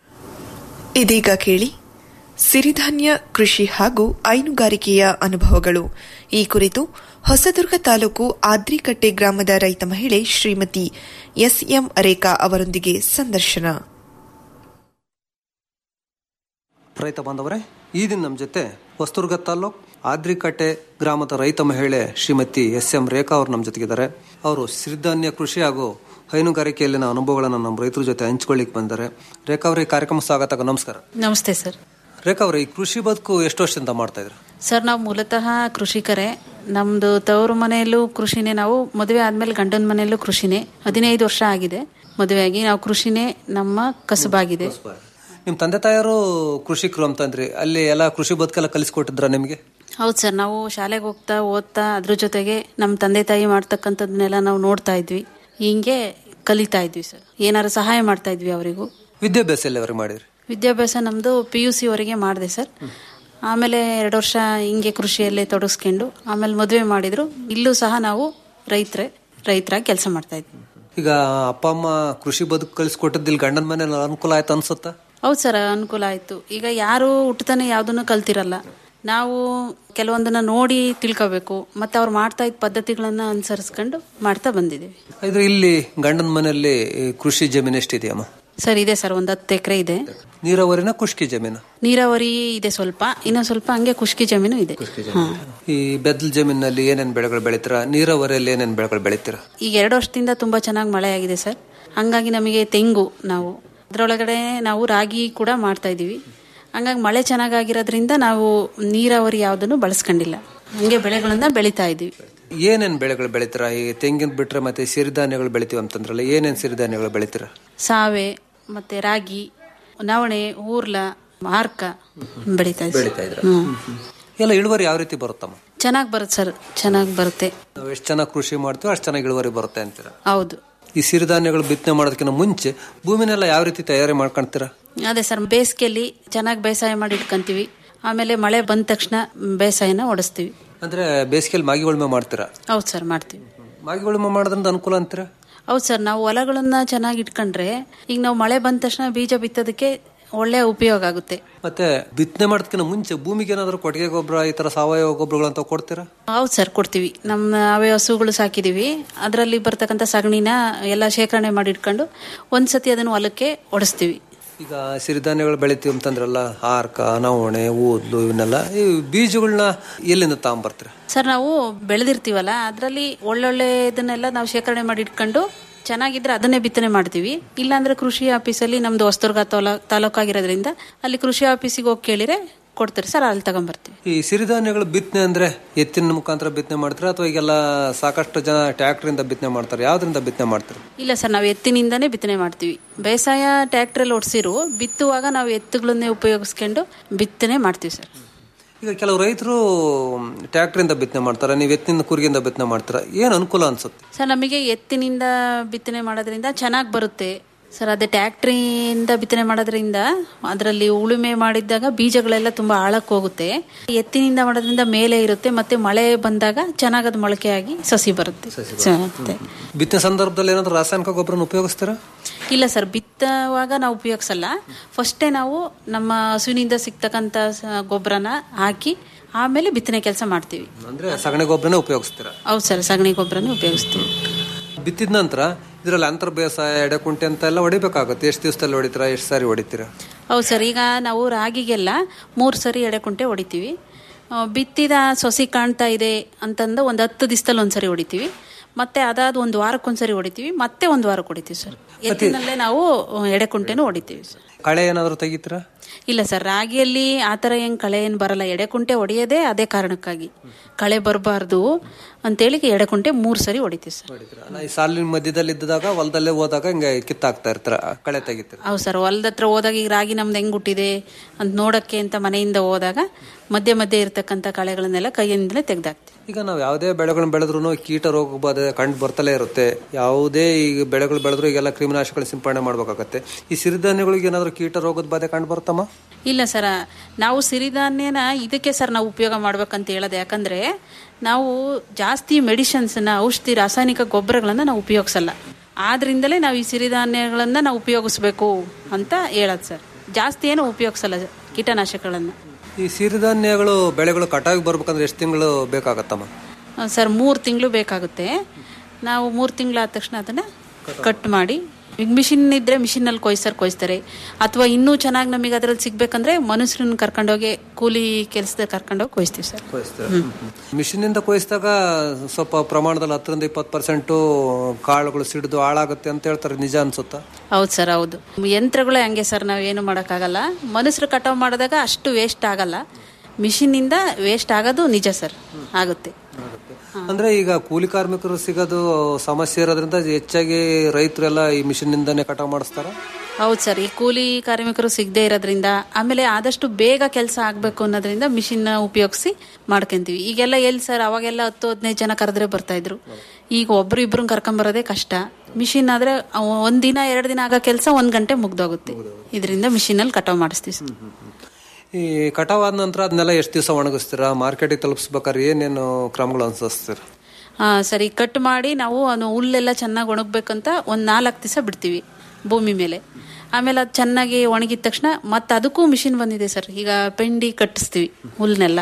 ಇದೀಗ ಕೇಳಿ ಸಿರಿಧಾನ್ಯ ಕೃಷಿ ಹಾಗೂ ಹೈನುಗಾರಿಕೆಯ ಅನುಭವಗಳು ಈ ಕುರಿತು ಹೊಸದುರ್ಗ ತಾಲೂಕು ಆದ್ರಿಕಟ್ಟೆ ಗ್ರಾಮದ ರೈತ ಮಹಿಳೆ ಶ್ರೀಮತಿ ಎಸ್ಎಂ ರೇಖಾ ಅವರೊಂದಿಗೆ ಸಂದರ್ಶನ ರೈತ ಬಾಂಧವರೇ ಈ ದಿನ ನಮ್ಮ ಜೊತೆ ಹೊಸದುರ್ಗ ತಾಲೂಕ್ ಆದ್ರಿಕಟ್ಟೆ ಗ್ರಾಮದ ರೈತ ಮಹಿಳೆ ಶ್ರೀಮತಿ ಎಸ್ ಎಂ ರೇಖಾ ಅವರು ನಮ್ಮ ಜೊತೆಗಿದ್ದಾರೆ ಅವರು ಸಿರಿಧಾನ್ಯ ಕೃಷಿ ಹಾಗೂ ಹೈನುಗಾರಿಕೆಯಲ್ಲಿನ ಅನುಭವಗಳನ್ನು ನಮ್ಮ ರೈತರ ಜೊತೆ ಹಂಚ್ಕೊಳ್ಳಿಕ್ ಬಂದ್ದಾರೆ ರೇಖಾ ಅವರ ಈ ಕಾರ್ಯಕ್ರಮ ಸ್ವಾಗತ ನಮಸ್ಕಾರ ನಮಸ್ತೆ ಸರ್ ರೇಖಾ ಅವರೇ ಈ ಕೃಷಿ ಬದುಕು ಎಷ್ಟು ವರ್ಷದಿಂದ ಮಾಡ್ತಾ ಇದ್ರು ಸರ್ ನಾವು ಮೂಲತಃ ಕೃಷಿಕರೇ ನಮ್ದು ತವರು ಮನೆಯಲ್ಲೂ ಕೃಷಿನೇ ನಾವು ಮದುವೆ ಆದ್ಮೇಲೆ ಗಂಡನ ಮನೆಯಲ್ಲೂ ಕೃಷಿನೇ ಹದಿನೈದು ವರ್ಷ ಆಗಿದೆ ಮದುವೆಯಾಗಿ ನಾವು ಕೃಷಿನೇ ನಮ್ಮ ಕಸಬಾಗಿದೆ ನಿಮ್ಮ ತಂದೆ ತಾಯರು ಕೃಷಿಕರು ಅಂತಂದ್ರಿ ಅಲ್ಲಿ ಎಲ್ಲ ಕೃಷಿ ಬದುಕೆಲ್ಲ ಕಲಿಸ್ಕೊಟ್ಟಿದ್ರ ನಿಮಗೆ ಹೌದು ಸರ್ ನಾವು ಶಾಲೆಗೆ ಹೋಗ್ತಾ ಓದ್ತಾ ಅದ್ರ ಜೊತೆಗೆ ನಮ್ಮ ತಂದೆ ತಾಯಿ ಮಾಡ್ತಕ್ಕಂಥದ್ದನ್ನೆಲ್ಲ ನಾವು ನೋಡ್ತಾ ಇದ್ವಿ ಹಿಂಗೆ ಕಲಿತಾ ಇದ್ವಿ ಸರ್ ಏನಾರು ಸಹಾಯ ಮಾಡ್ತಾ ಇದ್ವಿ ಅವರಿಗೂ ವಿದ್ಯಾಭ್ಯಾಸ ಎಲ್ಲ ಅವ್ರಿಗೆ ಮಾಡಿದ್ರಿ ವಿದ್ಯಾಭ್ಯಾಸ ನಮ್ಮದು ಪಿ ಯು ಸಿ ವರೆಗೆ ಮಾಡಿದೆ ಸರ್ ಆಮೇಲೆ ಎರಡು ವರ್ಷ ಹಿಂಗೆ ಕೃಷಿಯಲ್ಲೇ ತೊಡಗಿಸ್ಕೊಂಡು ಆಮೇಲೆ ಮದುವೆ ಮಾಡಿದ್ರು ಇಲ್ಲೂ ಸಹ ನಾವು ರೈತರೇ ರೈತರಾಗಿ ಕೆಲಸ ಮಾಡ್ತಾ ಇದ್ವಿ ಈಗ ಅಪ್ಪ ಅಮ್ಮ ಕೃಷಿ ಬದುಕು ಕಲಿಸ್ಕೊಟ್ಟಿದ್ದಿಲ್ಲ ಗಂಡನ ಮನೇಲಿ ಅನುಕೂಲ ಆಯ್ತು ಅನ್ಸುತ್ತಾ ಹೌದು ಸರ್ ಅನುಕೂಲ ಆಯಿತು ಈಗ ಯಾರು ಹುಟ್ಟತಾನೆ ಯಾವುದನ್ನು ಕಲ್ತಿರಲ್ಲ ನಾವು ಕೆಲವೊಂದನ್ನ ನೋಡಿ ತಿಳ್ಕೋಬೇಕು ಮತ್ತೆ ಅವ್ರು ಮಾಡ್ತಾ ಇದ್ದ ಪದ್ಧತಿಗಳನ್ನ ಅನುಸರಿಸ್ಕೊಂಡು ಮಾಡ್ತಾ ಬಂದಿದ್ದೀವಿ ಇದು ಇಲ್ಲಿ ಗಂಡನ ಮನೆಯಲ್ಲಿ ಈ ಕೃಷಿ ಜಮೀನು ಎಷ್ಟಿದೆಯಮ್ಮ ಸರ್ ಇದೆ ಸರ್ ಒಂದು ಹತ್ತು ಎಕರೆ ಇದೆ ನೀರಾವರಿನ ಖುಷ್ಕಿ ಜಮೀನು ನೀರಾವರಿ ಇದೆ ಸ್ವಲ್ಪ ಇನ್ನೂ ಸ್ವಲ್ಪ ಹಂಗೆ ಖುಷ್ಕಿ ಜಮೀನು ಇದೆ ಹಾ. ಈ ಬೆದ್ದಲ್ ಜಮೀನಲ್ಲಿ ಏನೇನ್ ಬೆಳೆಗಳು ಬೆಳಿತೀರಾ ನೀರಾವರಿಯಲ್ಲಿ ಏನೇನ್ ಬೆಳೆಗಳು ಬೆಳಿತೀರಾ ಈಗ ಎರಡು ವರ್ಷದಿಂದ ತುಂಬಾ ಚೆನ್ನಾಗಿ ಮಳೆ ಆಗಿದೆ ಸರ್ ಹಂಗಾಗಿ ನಮಗೆ ತೆಂಗು ನಾವು ಅದರೊಳಗಡೆ ನಾವು ರಾಗಿ ಕೂಡ ಮಾಡ್ತಾ ಇದೀವಿ ಹಂಗಾಗಿ ಮಳೆ ಚೆನ್ನಾಗಾಗಿರೋದ್ರಿಂದ ನಾವು ನೀರಾವರಿ ಯಾವುದನ್ನು ಬಳಸ್ಕೊಂಡಿಲ್ಲ ಹಂಗೆ ಬೆಳೆಗಳನ್ನ ಬೆಳಿತಾ ಇದೀವಿ ಏನೇನ್ ಬೆಳೆಗಳು ಬೆಳಿತೀರಾ ಈ ತೆಂಗಿನ ಬಿಟ್ರೆ ಮತ್ತೆ ಸಿರಿಧಾನ್ಯಗಳು ಬೆಳಿತೀವಿ ಅಂತಂದ್ರಲ್ಲ ಏನೇನ್ ಸಿರಿಧಾನ್ಯಗಳು ಬೆಳಿತೀರಾ ಸಾವೆ ಮತ್ತೆ ರಾಗಿ ನವಣೆ ಊರ್ಲ ಮಾರ್ಕ ಬೆಳಿತಾ ಬೆಳಿತಾ ಇದ್ದೀವಿ ಇದ್ರ ಹ್ಮ್. ಎಲ್ಲ ಇಳುವರಿ ಯಾವ ರೀತಿ ಬರುತ್ತಮ್ಮ ಚೆನ್ನಾಗಿ ಬರುತ್ತೆ ಸರ್ ಚೆನ್ನಾಗಿ ಬರುತ್ತೆ ನಾವು ಎಷ್ಟು ಚೆನ್ನಾಗಿ ಕೃಷಿ ಮಾಡ್ತೀವಿ ಅಷ್ಟು ಚೆನ್ನಾಗಿ ಇಳುವರಿ ಬರುತ್ತೆ ಅಂತೀರಾ ಹೌದು ಈ ಸಿರಿಧಾನ್ಯಗಳು ಬಿತ್ತನೆ ಮಾಡೋದಕ್ಕಿಂತ ಮುಂಚೆ ಭೂಮಿನೆಲ್ಲ ಯಾವ ರೀತಿ ತಯಾರಿ ಮಾಡ್ಕೊಂತೀರಾ ಅದೇ ಸರ್ ಬೇಸಿಗೆಯಲ್ಲಿ ಚೆನ್ನಾಗಿ ಬೇಸಾಯ ಮಾಡಿ ಇಟ್ಕೊಂತೀವಿ ಆಮೇಲೆ ಮಳೆ ಬಂದ ತಕ್ಷಣ ಬೇಸಾಯನ ಓಡಿಸ್ತೀವಿ ಅಂದ್ರೆ ಬೇಸಿಗೆಯಲ್ಲಿ ಮಾಗಿ ಉಳುಮೆ ಮಾಡ್ತೀರಾ ಹೌದು ಸರ್ ಮಾಡ್ತೀವಿ ಮಾಗಿ ಉಳುಮೆ ಮಾಡೋದ್ರಿಂದ ಅನುಕೂಲ ಅಂತೀರಾ ಹೌದು ಸರ್ ನಾವು ಹೊಲಗಳನ್ನ ಚೆನ್ನಾಗಿ ಇಟ್ಕೊಂಡ್ರೆ ಈಗ ನಾವು ಮಳೆ ಬಂದ ತಕ್ಷಣ ಬೀಜ ಬಿತ್ತೋದಕ್ಕೆ ಒಳ್ಳೆ ಉಪಯೋಗ ಆಗುತ್ತೆ ಮತ್ತೆ ಬಿತ್ತನೆ ಮಾಡೋದಕ್ಕಿಂತ ಮುಂಚೆ ಭೂಮಿಗೆ ಏನಾದ್ರು ಕೊಟ್ಟಿಗೆ ಗೊಬ್ಬರ ಈ ತರ ಸಾವಯವ ಗೊಬ್ಬರಗಳು ಅಂತ ಕೊಡ್ತೀರಾ ಹೌದು ಸರ್ ಕೊಡ್ತೀವಿ ನಮ್ಮ ಅವೇ ಹಸುಗಳು ಸಾಕಿದೀವಿ ಅದರಲ್ಲಿ ಬರ್ತಕ್ಕಂಥ ಸಗಣಿನ ಎಲ್ಲ ಶೇಖರಣೆ ಮಾಡಿ ಇಟ್ಕೊಂಡು ಒಂದ್ಸತಿ ಅದನ್ನು ಹೊಲಕ್ಕೆ ಒಡಿಸ್ತೀವಿ ಈಗ ಸಿರಿಧಾನ್ಯಗಳು ಬೆಳಿತೀವಿ ಅಂತಂದ್ರಲ್ಲ ಆರ್ಕ ನವಣೆ ಊದ್ಲು ಇವನ್ನೆಲ್ಲ ಈ ಬೀಜಗಳನ್ನ ಎಲ್ಲಿಂದ ತಗೊಂಬರ್ತೀರಾ ಸರ್ ನಾವು ಬೆಳೆದಿರ್ತೀವಲ್ಲ ಅದರಲ್ಲಿ ಒಳ್ಳೊಳ್ಳೆ ಇದನ್ನೆಲ್ಲ ನಾವು ಶೇಖರಣೆ ಮಾಡಿ ಇಟ್ಕೊಂಡು ಚೆನ್ನಾಗಿದ್ರೆ ಅದನ್ನೇ ಬಿತ್ತನೆ ಮಾಡ್ತೀವಿ ಇಲ್ಲಾಂದ್ರೆ ಕೃಷಿ ಆಫೀಸಲ್ಲಿ ನಮ್ದು ಹೊಸದುರ್ಗ ತಾಲೂಕ್ ತಾಲೂಕಾಗಿರೋದ್ರಿಂದ ಅಲ್ಲಿ ಕೃಷಿ ಆಫೀಸಿಗೆ ಹೋಗಿ ಕೇಳಿದ್ರೆ ಕೊಡ್ತಾರೆ ಸರ್ ಅಲ್ಲಿ ತಗೊಂಬರ್ತೀವಿ ಈ ಸಿರಿಧಾನ್ಯಗಳು ಬಿತ್ತನೆ ಅಂದ್ರೆ ಎತ್ತಿನ ಮುಖಾಂತರ ಬಿತ್ತನೆ ಮಾಡ್ತೀರಾ ಅಥವಾ ಈಗೆಲ್ಲ ಸಾಕಷ್ಟು ಜನ ಟ್ರ್ಯಾಕ್ಟರ್ ಇಂದ ಬಿತ್ತನೆ ಮಾಡ್ತಾರೆ ಯಾವ್ದ್ರಿಂದ ಬಿತ್ತನೆ ಮಾಡ್ತಾರೆ ಇಲ್ಲ ಸರ್ ನಾವು ಎತ್ತಿನಿಂದನೇ ಬಿತ್ತನೆ ಮಾಡ್ತೀವಿ ಬೇಸಾಯ ಟ್ರ್ಯಾಕ್ಟ್ರಲ್ಲಿ ಓಡಿಸಿರು ಬಿತ್ತುವಾಗ ನಾವು ಎತ್ತುಗಳನ್ನೇ ಉಪಯೋಗಿಸ್ಕೊಂಡು ಬಿತ್ತನೆ ಮಾಡ್ತೀವಿ ಸರ್ ಈಗ ಕೆಲವು ರೈತರು ಟ್ರ್ಯಾಕ್ಟರ್ ಇಂದ ಬಿತ್ತನೆ ಮಾಡ್ತಾರೆ ನೀವು ಎತ್ತಿನ ಕುರಿಗಿಂದ ಬಿತ್ತನೆ ಮಾಡ್ತೀರಾ ಏನ್ ಅನುಕೂಲ ಅನ್ಸುತ್ತೆ ಸರ್ ನಮಗೆ ಎತ್ತಿನಿಂದ ಬಿತ್ತನೆ ಮಾಡೋದ್ರಿಂದ ಚೆನ್ನಾಗಿ ಬರುತ್ತೆ ಸರ್ ಅದೇ ಟ್ಯಾಕ್ಟ್ರಿಯಿಂದ ಬಿತ್ತನೆ ಮಾಡೋದ್ರಿಂದ ಅದರಲ್ಲಿ ಉಳುಮೆ ಮಾಡಿದ್ದಾಗ ಬೀಜಗಳೆಲ್ಲ ತುಂಬಾ ಆಳಕ್ಕೆ ಹೋಗುತ್ತೆ ಎತ್ತಿನಿಂದ ಮಾಡೋದ್ರಿಂದ ಮೇಲೆ ಇರುತ್ತೆ ಮತ್ತೆ ಮಳೆ ಬಂದಾಗ ಚೆನ್ನಾಗಿ ಅದು ಮೊಳಕೆ ಆಗಿ ಸಸಿ ಬರುತ್ತೆ ಚೆನ್ನಾಗುತ್ತೆ. ಬಿತ್ತನೆ ಸಂದರ್ಭದಲ್ಲಿ ಏನಾದ್ರು ರಾಸಾಯನಿಕ ಗೊಬ್ಬರನ ಉಪಯೋಗಿಸ್ತೀರಾ ಇಲ್ಲ ಸರ್ ಬಿತ್ತುವಾಗ ನಾವು ಉಪಯೋಗಿಸಲ್ಲ ಫಸ್ಟೇ ನಾವು ನಮ್ಮ ಹಸುವಿನಿಂದ ಸಿಗ್ತಕ್ಕಂಥ ಸ- ಗೊಬ್ಬರನ ಹಾಕಿ ಆಮೇಲೆ ಬಿತ್ತನೆ ಕೆಲಸ ಮಾಡ್ತೀವಿ ಅಂದ್ರೆ ಸಗಣಿ ಗೊಬ್ಬರನೇ ಉಪಯೋಗಿಸ್ತೀರಾ ಹೌದು ಸರ್ ಸಗಣಿ ಗೊಬ್ಬರನೇ ಉಪಯೋಗಿಸ್ತೀವಿ ಬಿತ್ತಿದ ನಂತರ ಇದರಲ್ಲಿ ಅಂತರ ಬೇಸಾಯ ಎಡೆಕುಂಟೆ ಅಂತ ಎಲ್ಲ ಹೊಡಿಬೇಕಾಗುತ್ತೆ ಎಷ್ಟು ದಿವಸದಲ್ಲಿ ಹೊಡಿತೀರಾ ಎಷ್ಟು ಸಾರಿ ಹೊಡಿತೀರಾ ಹೌದು ಸರ್ ಈಗ ನಾವು ರಾಗಿಗೆಲ್ಲ ಮೂರು ಸರಿ ಎಡೆಕುಂಟೆ ಹೊಡಿತೀವಿ ಆ, ಬಿತ್ತಿದ ಸೊಸಿ ಕಾಣ್ತಾ ಇದೆ ಅಂತಂದು ಒಂದು ಹತ್ತು ದಿವಸದಲ್ಲಿ ಒಂದ್ಸರಿ ಹೊಡಿತೀವಿ ಮತ್ತೆ ಅದಾದ ಒಂದು ವಾರಕ್ಕೊಂದ್ಸರಿ ಹೊಡಿತೀವಿ ಮತ್ತೆ ಒಂದು ವಾರಕ್ಕೆ ಹೊಡಿತೀವಿ ಸರ್ ಎತ್ತಿನಲ್ಲೇ ನಾವು ಆ, ಎಡೆಕುಂಟೆನೂ ಹೊಡಿತೀವಿ ಸರ್ ಕಳೆ ಏನಾದ್ರು ತೆಗಿತೀರಾ ಇಲ್ಲ ಸರ್ ರಾಗಿಯಲ್ಲಿ ಆ ಥರ ಏನು ಕಳೆ ಏನು ಬರಲ್ಲ ಎಡೆಕುಂಟೆ ಹೊಡೆಯೋದೇ ಅದೇ ಕಾರಣಕ್ಕಾಗಿ ಕಳೆ ಬರಬಾರ್ದು ಅಂತೇಳಿ ಎಡೆಕುಂಟೆ ಮೂರು ಸರಿ ಹೊಡಿತೀವಿ ಸರ್ ಅಲ್ಲ, ಈ ಸಾಲಿನ ಮಧ್ಯದಲ್ಲಿ ಇದ್ದಾಗ ಹೊಲದಲ್ಲೇ ಹೋದಾಗ ಹಿಂಗೆ ಕಿತ್ತಾಕ್ತಾ ಇರ್ತಾರ ಕಳೆ ತೆಗಿತೀರ ಹೌದು ಸರ್ ಹೊಲದ ಹತ್ರ ಹೋದಾಗ ಈಗ ರಾಗಿ ನಮ್ದು ಹೆಂಗ್ ಹುಟ್ಟಿದೆ ಅಂತ ನೋಡಕ್ಕೆ ಅಂತ ಮನೆಯಿಂದ ಹೋದಾಗ ಮಧ್ಯೆ ಮಧ್ಯೆ ಇರ್ತಕ್ಕಂಥ ಕಳೆಗಳನ್ನೆಲ್ಲ ಕೈಯಿಂದಲೇ ತೆಗ್ದಾಕ್ತೀವಿ ಈಗ ನಾವು ಯಾವುದೇ ಬೆಳೆಗಳನ್ನ ಬೆಳೆದ್ರು ಕೀಟ ರೋಗ ಬಾಧೆ ಕಂಡು ಬರ್ತಲೇ ಇರುತ್ತೆ ಯಾವುದೇ ಈಗ ಬೆಳೆಗಳು ಬೆಳೆದ್ರು ಈಗೆಲ್ಲ ಕ್ರಿಮಿನಾಶಕಗಳ ಸಿಂಪಡಣೆ ಮಾಡ್ಬೇಕಾಗತ್ತೆ ಈ ಸಿರಿಧಾನ್ಯಗಳಿಗೆ ಏನಾದ್ರು ಕೀಟ ರೋಗದ ಬಾಧೆ ಕಂಡು ಬರ್ತಮ್ಮ ಇಲ್ಲ ಸರ ನಾವು ಸಿರಿಧಾನ್ಯನ ಇದಕ್ಕೆ ಸರ್ ನಾವು ಉಪಯೋಗ ಮಾಡ್ಬೇಕಂತ ಹೇಳೋದು ಯಾಕಂದ್ರೆ ನಾವು ಜಾಸ್ತಿ ಮೆಡಿಷನ್ಸ್ನ ಔಷಧಿ ರಾಸಾಯನಿಕ ಗೊಬ್ಬರಗಳನ್ನ ನಾವು ಉಪಯೋಗಿಸಲ್ಲ ಆದ್ರಿಂದಲೇ ನಾವು ಈ ಸಿರಿಧಾನ್ಯಗಳನ್ನ ನಾವು ಉಪಯೋಗಿಸ್ಬೇಕು ಅಂತ ಹೇಳೋದು ಸರ್ ಜಾಸ್ತಿ ಏನು ಉಪಯೋಗಿಸಲ್ಲ ಕೀಟನಾಶಕಗಳನ್ನು ಈ ಸಿರಿಧಾನ್ಯಗಳು ಬೆಳೆಗಳು ಕಟಾವಿಗೆ ಬರ್ಬೇಕಂದ್ರೆ ಎಷ್ಟು ತಿಂಗಳು ಬೇಕಾಗತ್ತಮ್ಮ ಆ, ಸರ್ ಮೂರು ತಿಂಗಳು ಬೇಕಾಗುತ್ತೆ ನಾವು ಮೂರು ತಿಂಗಳು ಆದ ತಕ್ಷಣ ಅದನ್ನು ಕಟ್ ಮಾಡಿ ಈಗ ಮಿಷಿನ್ ಇದ್ರೆ ಮಿಷಿನಲ್ಲಿ ಕೊಯ್ಸರ್ ಕೊಯ್ಸ್ತಾರೆ ಅಥವಾ ಇನ್ನೂ ಚೆನ್ನಾಗಿ ನಮಗೆ ಅದರಲ್ಲಿ ಸಿಗ್ಬೇಕಂದ್ರೆ ಮನುಷ್ಯರನ್ನ ಕರ್ಕೊಂಡೋಗಿ ಕೂಲಿ ಕೆಲಸದ ಕರ್ಕೊಂಡೋಗಿ ಕೊಯ್ಸ್ತೀವಿ ಸರ್ ಮಿಷಿನ್ ಇಂದ ಕೊಯ್ಸಿದಾಗ ಸ್ವಲ್ಪ ಪ್ರಮಾಣದಲ್ಲಿ ಹತ್ತರಿಂದ ಇಪ್ಪತ್ತು ಪರ್ಸೆಂಟು ಕಾಳುಗಳು ಸಿಡಿದು ಹಾಳಾಗುತ್ತೆ ಅಂತ ಹೇಳ್ತಾರೆ ನಿಜ ಅನ್ಸುತ್ತಾ ಹೌದು ಸರ್ ಹೌದು ಯಂತ್ರಗಳೇ ಹಂಗೆ ಸರ್ ನಾವು ಏನು ಮಾಡೋಕ್ಕಾಗಲ್ಲ ಮನುಷ್ಯರು ಕಟಾವು ಮಾಡಿದಾಗ ಅಷ್ಟು ವೇಸ್ಟ್ ಆಗಲ್ಲ ಮಿಷಿನಿಂದ ವೇಸ್ಟ್ ಆಗೋದು ನಿಜ ಸರ್ ಆಗುತ್ತೆ ಅಂದ್ರೆ ಈಗ ಕೂಲಿ ಕಾರ್ಮಿಕರು ಸಿಗೋದು ಸಮಸ್ಯೆ ಇರೋದ್ರಿಂದ ಹೆಚ್ಚಾಗಿ ರೈತರೆಲ್ಲ ಈ ಮಿಷಿನ್ ಇಂದಾನೆ ಕಟಾವು ಮಾಡಿಸ್ತಾರ ಹೌದು ಸರ್ ಈ ಕೂಲಿ ಕಾರ್ಮಿಕರು ಸಿಗದೆ ಇರೋದ್ರಿಂದ ಆಮೇಲೆ ಆದಷ್ಟು ಬೇಗ ಕೆಲಸ ಆಗಬೇಕು ಅನ್ನೋದ್ರಿಂದ ಮಿಷಿನ್ ಉಪಯೋಗಿಸಿ ಮಾಡ್ಕೊಂತೀವಿ ಈಗೆಲ್ಲ ಎಲ್ಲಿ ಸರ್ ಅವಾಗೆಲ್ಲ ಹತ್ತು ಹದಿನೈದು ಜನ ಕರೆದ್ರೆ ಬರ್ತಾ ಇದ್ರು ಈಗ ಒಬ್ರು ಇಬ್ರು ಕರ್ಕೊಂಬರೋದೇ ಕಷ್ಟ ಮಿಷಿನ್ ಆದ್ರೆ ಅವ್- ಒಂದ್ ದಿನ ಎರಡು ದಿನ ಆಗೋ ಕೆಲಸ ಒಂದ್ ಗಂಟೆ ಮುಗ್ದೋಗುತ್ತೆ ಇದರಿಂದ ಮಿಷಿನಲ್ಲಿ ಕಟಾವ್ ಮಾಡಿಸ್ತೀವಿ ಸರ್ ಈ ಕಟಾವ್ ಆದ ನಂತರ ಅದನ್ನೆಲ್ಲ ಎಷ್ಟು ದಿವಸ ಒಣಗಿಸ್ತೀರಾ ಮಾರ್ಕೆಟಿಗೆ ತಲುಪಿಸ್ಬೇಕಾದ್ರೆ ಏನೇನು ಕ್ರಮಗಳು ಅನುಸರಿಸ್ತೀರಾ ಹಾ ಸರಿ ಕಟ್ ಮಾಡಿ ನಾವು ಅದು ಹುಲ್ಲೆಲ್ಲ ಚೆನ್ನಾಗಿ ಒಣಗ್ಬೇಕಂತ ಒಂದು ನಾಲ್ಕು ದಿವಸ ಬಿಡ್ತೀವಿ ಭೂಮಿ ಮೇಲೆ ಆಮೇಲೆ ಅದು ಚೆನ್ನಾಗಿ ಒಣಗಿದ ತಕ್ಷಣ ಮತ್ತೆ ಅದಕ್ಕೂ ಮಿಷಿನ್ ಬಂದಿದೆ ಸರ್ ಈಗ ಪೆಂಡಿ ಕಟ್ಟಿಸ್ತೀವಿ ಹುಲ್ನೆಲ್ಲ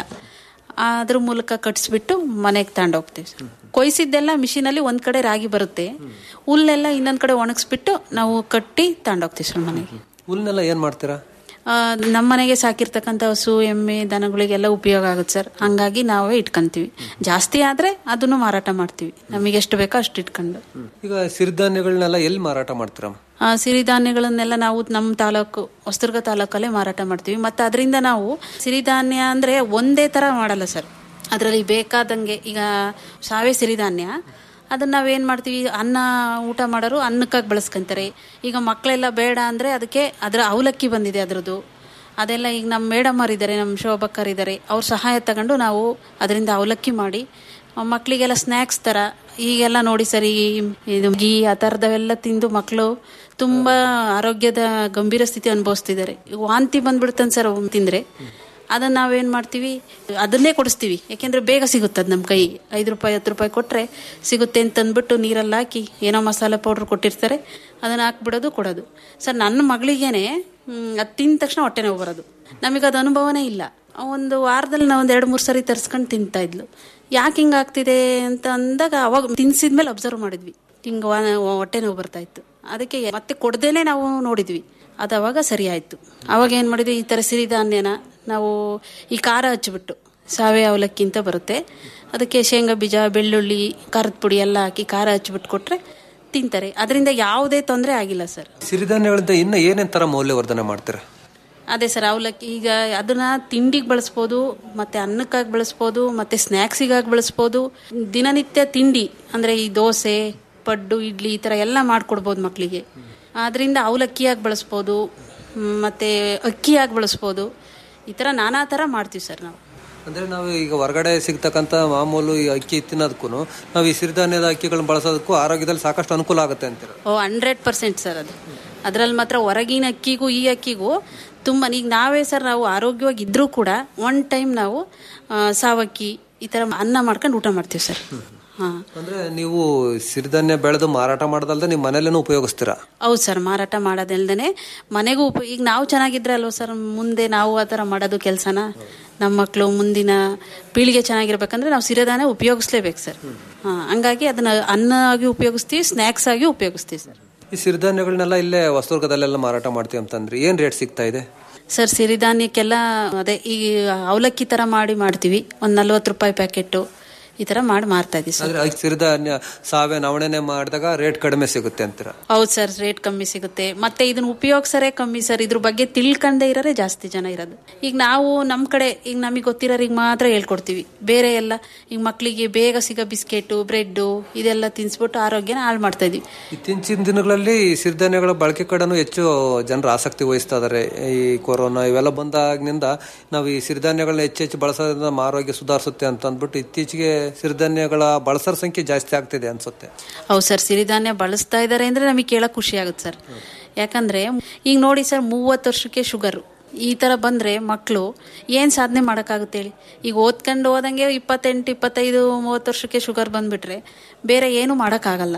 ಅದ್ರ ಮೂಲಕ ಕಟ್ಟಿಸ್ಬಿಟ್ಟು ಮನೆಗೆ ತಗೊಂಡೋಗ್ತೀವಿ ಸರ್ ಕೊಯ್ಸಿದ್ದೆಲ್ಲ ಮಿಷಿನಲ್ಲಿ ಒಂದ್ ಕಡೆ ರಾಗಿ ಬರುತ್ತೆ ಹುಲ್ಲೆಲ್ಲ ಇನ್ನೊಂದ್ ಕಡೆ ಒಣಗಿಸ್ಬಿಟ್ಟು ನಾವು ಕಟ್ಟಿ ತಗೊಂಡೋಗ್ತೀವಿ ಸರ್ ಮನೆಗೆ ಹುಲ್ನೆಲ್ಲ ಏನ್ ಮಾಡ್ತೀರಾ ಆ, ನಮ್ಮ ಮನೆಗೆ ಸಾಕಿರ್ತಕ್ಕಂಥ ಹಸು ಎಮ್ಮೆ ದನಗಳಿಗೆಲ್ಲ ಉಪಯೋಗ ಆಗುತ್ತೆ ಸರ್ ಹಂಗಾಗಿ ನಾವೇ ಇಟ್ಕೊಂತೀವಿ ಜಾಸ್ತಿ ಆದ್ರೆ ಅದನ್ನು ಮಾರಾಟ ಮಾಡ್ತೀವಿ ನಮಗೆ ಎಷ್ಟು ಬೇಕೋ ಅಷ್ಟು ಇಟ್ಕೊಂಡು ಈಗ ಸಿರಿಧಾನ್ಯಗಳನ್ನೆಲ್ಲ ಎಲ್ಲಿ ಮಾರಾಟ ಮಾಡ್ತೀರಮ್ಮ ಆ, ಸಿರಿಧಾನ್ಯಗಳನ್ನೆಲ್ಲ ನಾವು ನಮ್ಮ ತಾಲೂಕು ಹೊಸದುರ್ಗ ತಾಲೂಕಲ್ಲೇ ಮಾರಾಟ ಮಾಡ್ತೀವಿ ಮತ್ತು ಅದರಿಂದ ನಾವು ಸಿರಿಧಾನ್ಯ ಅಂದರೆ ಒಂದೇ ಥರ ಮಾಡಲ್ಲ ಸರ್ ಅದರಲ್ಲಿ ಬೇಕಾದಂಗೆ ಈಗ ಸಾವೇ ಸಿರಿಧಾನ್ಯ ಅದನ್ನ ನಾವೇನು ಮಾಡ್ತೀವಿ ಅನ್ನ ಊಟ ಮಾಡೋರು ಅನ್ನಕ್ಕಾಗಿ ಬಳಸ್ಕೊಂತಾರೆ ಈಗ ಮಕ್ಕಳೆಲ್ಲ ಬೇಡ ಅಂದರೆ ಅದಕ್ಕೆ ಅದರ ಅವಲಕ್ಕಿ ಬಂದಿದೆ ಅದರದ್ದು ಅದೆಲ್ಲ ಈಗ ನಮ್ಮ ಮೇಡಮ್ಮರ್ ಇದ್ದಾರೆ ನಮ್ಮ ಶೋಭಕ್ಕರ್ ಇದ್ದಾರೆ ಅವ್ರ ಸಹಾಯ ತಗೊಂಡು ನಾವು ಅದರಿಂದ ಅವಲಕ್ಕಿ ಮಾಡಿ ಆ ಮಕ್ಕಳಿಗೆಲ್ಲ ಸ್ನ್ಯಾಕ್ಸ್ ಥರ ಈಗೆಲ್ಲ ನೋಡಿ ಸರ್ ಈ ಇದು ಗೀ ಆ ಥರದವೆಲ್ಲ ತಿಂದು ಮಕ್ಕಳು ತುಂಬ ಆರೋಗ್ಯದ ಗಂಭೀರ ಸ್ಥಿತಿ ಅನುಭವಿಸ್ತಿದ್ದಾರೆ ಈಗ ವಾಂತಿ ಬಂದ್ಬಿಡ್ತಾನೆ ಸರ್ ಅವ್ನು ತಿಂದರೆ ಅದನ್ನ ನಾವೇನು ಮಾಡ್ತೀವಿ ಅದನ್ನೇ ಕೊಡಿಸ್ತೀವಿ ಯಾಕೆಂದ್ರೆ ಬೇಗ ಸಿಗುತ್ತೆ ಅದು ನಮ್ಮ ಕೈ ಐದು ರೂಪಾಯಿ ಹತ್ತು ರೂಪಾಯಿ ಕೊಟ್ಟರೆ ಸಿಗುತ್ತೆ ಅಂತ ಅಂದ್ಬಿಟ್ಟು ನೀರಲ್ಲಿ ಹಾಕಿ ಏನೋ ಮಸಾಲೆ ಪೌಡ್ರ್ ಕೊಟ್ಟಿರ್ತಾರೆ ಅದನ್ನ ಹಾಕ್ಬಿಡೋದು ಕೊಡೋದು ಸರ್ ನನ್ನ ಮಗಳಿಗೇನೆ ಅದು ತಿಂದ ತಕ್ಷಣ ಹೊಟ್ಟೆ ನೋವು ಬರೋದು ನಮಗೆ ಅದು ಅನುಭವನೇ ಇಲ್ಲ ಒಂದು ವಾರದಲ್ಲಿ ನಾವು ಒಂದು ಎರಡು ಮೂರು ಸರಿ ತರಿಸ್ಕೊಂಡು ತಿಂತಾ ಇದ್ಲು ಯಾಕೆ ಹಿಂಗೆ ಆಗ್ತಿದೆ ಅಂತ ಅಂದಾಗ ಅವಾಗ ತಿನ್ಸಿದ್ಮೇಲೆ ಅಬ್ಸರ್ವ್ ಮಾಡಿದ್ವಿ ಹಿಂಗೆ ಹೊಟ್ಟೆ ನೋವು ಬರ್ತಾ ಇತ್ತು ಅದಕ್ಕೆ ಮತ್ತೆ ಕೊಡ್ದೇನೆ ನಾವು ನೋಡಿದ್ವಿ ಅದು ಅವಾಗ ಸರಿ ಆಯಿತು ಅವಾಗ ಏನು ಮಾಡಿದ್ವಿ ಈ ಥರ ಸಿರಿಧಾನ್ಯನ ನಾವು ಈ ಖಾರ ಹಚ್ಬಿಟ್ಟು ಸಾವೆ ಅವಲಕ್ಕಿ ಅಂತ ಬರುತ್ತೆ ಅದಕ್ಕೆ ಶೇಂಗಾ ಬೀಜ ಬೆಳ್ಳುಳ್ಳಿ ಖಾರದ ಪುಡಿ ಎಲ್ಲ ಹಾಕಿ ಖಾರ ಹಚ್ಬಿಟ್ಟು ಕೊಟ್ಟರೆ ತಿಂತಾರೆ ಅದರಿಂದ ಯಾವುದೇ ತೊಂದರೆ ಆಗಿಲ್ಲ ಸರ್ ಸಿರಿಧಾನ್ಯಗಳಿಂದ ಇನ್ನ ಏನೇನ್ ತರ ಮೌಲ್ಯವರ್ಧನೆ ಮಾಡ್ತೀರಾ ಅದೇ ಸರ್ ಅವಲಕ್ಕಿ ಈಗ ಅದನ್ನ ತಿಂಡಿಗೆ ಬಳಸ್ಬೋದು ಮತ್ತೆ ಅನ್ನಕ್ಕಾಗಿ ಬಳಸ್ಬೋದು ಮತ್ತೆ ಸ್ನ್ಯಾಕ್ಸಿಗಾಗಿ ಬಳಸ್ಬೋದು ದಿನನಿತ್ಯ ತಿಂಡಿ ಅಂದ್ರೆ ಈ ದೋಸೆ ಪಡ್ಡು ಇಡ್ಲಿ ಈ ಥರ ಎಲ್ಲ ಮಾಡ್ಕೊಡ್ಬೋದು ಮಕ್ಕಳಿಗೆ ಅದರಿಂದ ಅವಲಕ್ಕಿಯಾಗಿ ಬಳಸ್ಬೋದು ಮ್, ಮತ್ತೆ ಅಕ್ಕಿಯಾಗಿ ಬಳಸ್ಬೋದು ಈ ಥರ ನಾನಾ ಥರ ಮಾಡ್ತೀವಿ ಸರ್ ನಾವು ಅಂದ್ರೆ ನಾವು ಈಗ ಹೊರಗಡೆ ಸಿಗ್ತಕ್ಕಂತ ಮಾಮೂಲು ಈ ಅಕ್ಕಿ ತಿನ್ನೋದಕ್ಕೂ ನಾವು ಈ ಸಿರಿಧಾನ್ಯದ ಅಕ್ಕಿಗಳನ್ನ ಬಳಸೋದಕ್ಕೂ ಆರೋಗ್ಯದಲ್ಲಿ ಸಾಕಷ್ಟು ಅನುಕೂಲ ಆಗುತ್ತೆ ಅಂತೀರ ಓ ಹಂಡ್ರೆಡ್ ಪರ್ಸೆಂಟ್ ಸರ್ ಅದು ಅದರಲ್ಲಿ ಮಾತ್ರ ಹೊರಗಿನ ಅಕ್ಕಿಗೂ ಈ ಅಕ್ಕಿಗೂ ತುಂಬ ಈಗ ನಾವೇ ಸರ್ ನಾವು ಆರೋಗ್ಯವಾಗಿ ಇದ್ರೂ ಕೂಡ ಒನ್ ಟೈಮ್ ನಾವು ಆ, ಸಾವಕ್ಕಿ ಈ ಥರ ಅನ್ನ ಮಾಡ್ಕೊಂಡು ಊಟ ಮಾಡ್ತೀವಿ ಸರ್ ಹಾಂ ಅಂದ್ರೆ ನೀವು ಸಿರಿಧಾನ್ಯ ಬೆಳೆದು ಮಾರಾಟ ಮಾಡೋದಲ್ದೆ ನೀವು ಮನೇಲೇನು ಉಪಯೋಗಿಸ್ತೀರಾ ಹೌದು ಸರ್ ಮಾರಾಟ ಮಾಡೋದಲ್ದೇ ಮನೆಗೂ ಉಪ ಈಗ ನಾವು ಚೆನ್ನಾಗಿದ್ರೆ ಅಲ್ವ ಸರ್ ಮುಂದೆ ನಾವು ಆ ಥರ ಮಾಡೋದು ಕೆಲಸನ ನಮ್ಮ ಮಕ್ಕಳು ಮುಂದಿನ ಪೀಳಿಗೆ ಚೆನ್ನಾಗಿರ್ಬೇಕಂದ್ರೆ ನಾವು ಸಿರಿಧಾನ್ಯ ಉಪಯೋಗಿಸ್ಲೇಬೇಕು ಸರ್ ಹಾಂ ಹಂಗಾಗಿ ಅದನ್ನ ಅನ್ನ ಆಗಿ ಉಪಯೋಗಿಸ್ತೀವಿ ಸ್ನ್ಯಾಕ್ಸ್ ಆಗಿ ಉಪಯೋಗಿಸ್ತೀವಿ ಸರ್ ಈ ಸಿರಿಧಾನ್ಯಗಳನ್ನೆಲ್ಲ ಇಲ್ಲೇ ಹೊಸದುರ್ಗದಲ್ಲೆಲ್ಲ ಮಾರಾಟ ಮಾಡ್ತೀವಿ ಅಂತಂದ್ರೆ ಏನ್ ರೇಟ್ ಸಿಗ್ತಾ ಇದೆ ಸರ್ ಸಿರಿಧಾನ್ಯಕ್ಕೆಲ್ಲ ಅದೇ ಈ ಅವಲಕ್ಕಿ ಥರ ಮಾಡಿ ಮಾಡ್ತೀವಿ ಒಂದು ನಲ್ವತ್ತು ರೂಪಾಯಿ ಪ್ಯಾಕೆಟು ಈ ಥರ ಮಾಡಿ ಮಾರ್ತಾ ಇದೀವಿ ಸರ್ ಆದ್ರೆ ಈ ಸಿರಿಧಾನ್ಯ ಸಾವೆ ನವಣೆನೆ ಮಾಡಿದಾಗ ರೇಟ್ ಕಡಿಮೆ ಸಿಗುತ್ತೆ ಅಂತೀರ ಹೌದು ಸರ್ ರೇಟ್ ಕಮ್ಮಿ ಸಿಗುತ್ತೆ ಮತ್ತೆ ಇದನ್ನ ಉಪಯೋಗಿಸರೇ ಕಮ್ಮಿ ಸರ್ ಇದ್ರ ಬಗ್ಗೆ ತಿಳ್ಕೊಂಡೇ ಇರೋರೆ ಜಾಸ್ತಿ ಜನ ಇರೋದು ಈಗ ನಾವು ನಮ್ಮ ಕಡೆ ಈಗ ನಮಗೆ ಗೊತ್ತಿರೋರಿಗೆ ಮಾತ್ರ ಹೇಳ್ಕೊಡ್ತೀವಿ ಬೇರೆ ಎಲ್ಲ ಈಗ ಮಕ್ಕಳಿಗೆ ಬೇಗ ಸಿಗೋ ಬಿಸ್ಕೆಟು ಬ್ರೆಡ್ಡು ಇದೆಲ್ಲ ತಿನ್ಸ್ಬಿಟ್ಟು ಆರೋಗ್ಯನ ಹಾಳು ಮಾಡ್ತಾ ಇದೀವಿ ಇತ್ತೀಚಿನ ದಿನಗಳಲ್ಲಿ ಈ ಸಿರಿಧಾನ್ಯಗಳ ಬಳಕೆ ಕಡೆನೂ ಹೆಚ್ಚು ಜನರು ಆಸಕ್ತಿ ವಹಿಸ್ತಾ ಇದಾರೆ ಈ ಕೊರೋನಾ ಇವೆಲ್ಲ ಬಂದಾಗಿನಿಂದ ನಾವು ಈ ಸಿರಿಧಾನ್ಯಗಳನ್ನ ಹೆಚ್ಚು ಹೆಚ್ಚು ಬಳಸೋದ್ರಿಂದ ನಮ್ಮ ಆರೋಗ್ಯ ಸುಧಾರಿಸುತ್ತೆ ಅಂತ ಅಂದ್ಬಿಟ್ಟು ಇತ್ತೀಚೆಗೆ ಸಿರಿಧಾನ್ಯಗಳ ಬಳಸೋರ ಸಂಖ್ಯೆ ಜಾಸ್ತಿ ಆಗ್ತಿದೆ ಅನ್ಸುತ್ತೆ ಹೌದು ಸರ್ ಸಿರಿಧಾನ್ಯ ಬಳಸ್ತಾ ಇದ್ದಾರೆ ಅಂದ್ರೆ ನಮಗೆ ಕೇಳಕ್ ಖುಷಿ ಆಗುತ್ತೆ ಸರ್ ಯಾಕಂದ್ರೆ ಈಗ ನೋಡಿ ಸರ್ ಮೂವತ್ತು ವರ್ಷಕ್ಕೆ ಶುಗರು ಈ ತರ ಬಂದ್ರೆ ಮಕ್ಕಳು ಏನ್ ಸಾಧನೆ ಮಾಡಕ್ಕಾಗುತ್ತೆ ಹೇಳಿ ಈಗ ಓದ್ಕೊಂಡು ಹೋದಂಗೆ ಇಪ್ಪತ್ತೆಂಟು ಇಪ್ಪತ್ತೈದು ಮೂವತ್ತು ವರ್ಷಕ್ಕೆ ಶುಗರ್ ಬಂದ್ಬಿಟ್ರೆ ಬೇರೆ ಏನು ಮಾಡಕ್ಕಾಗಲ್ಲ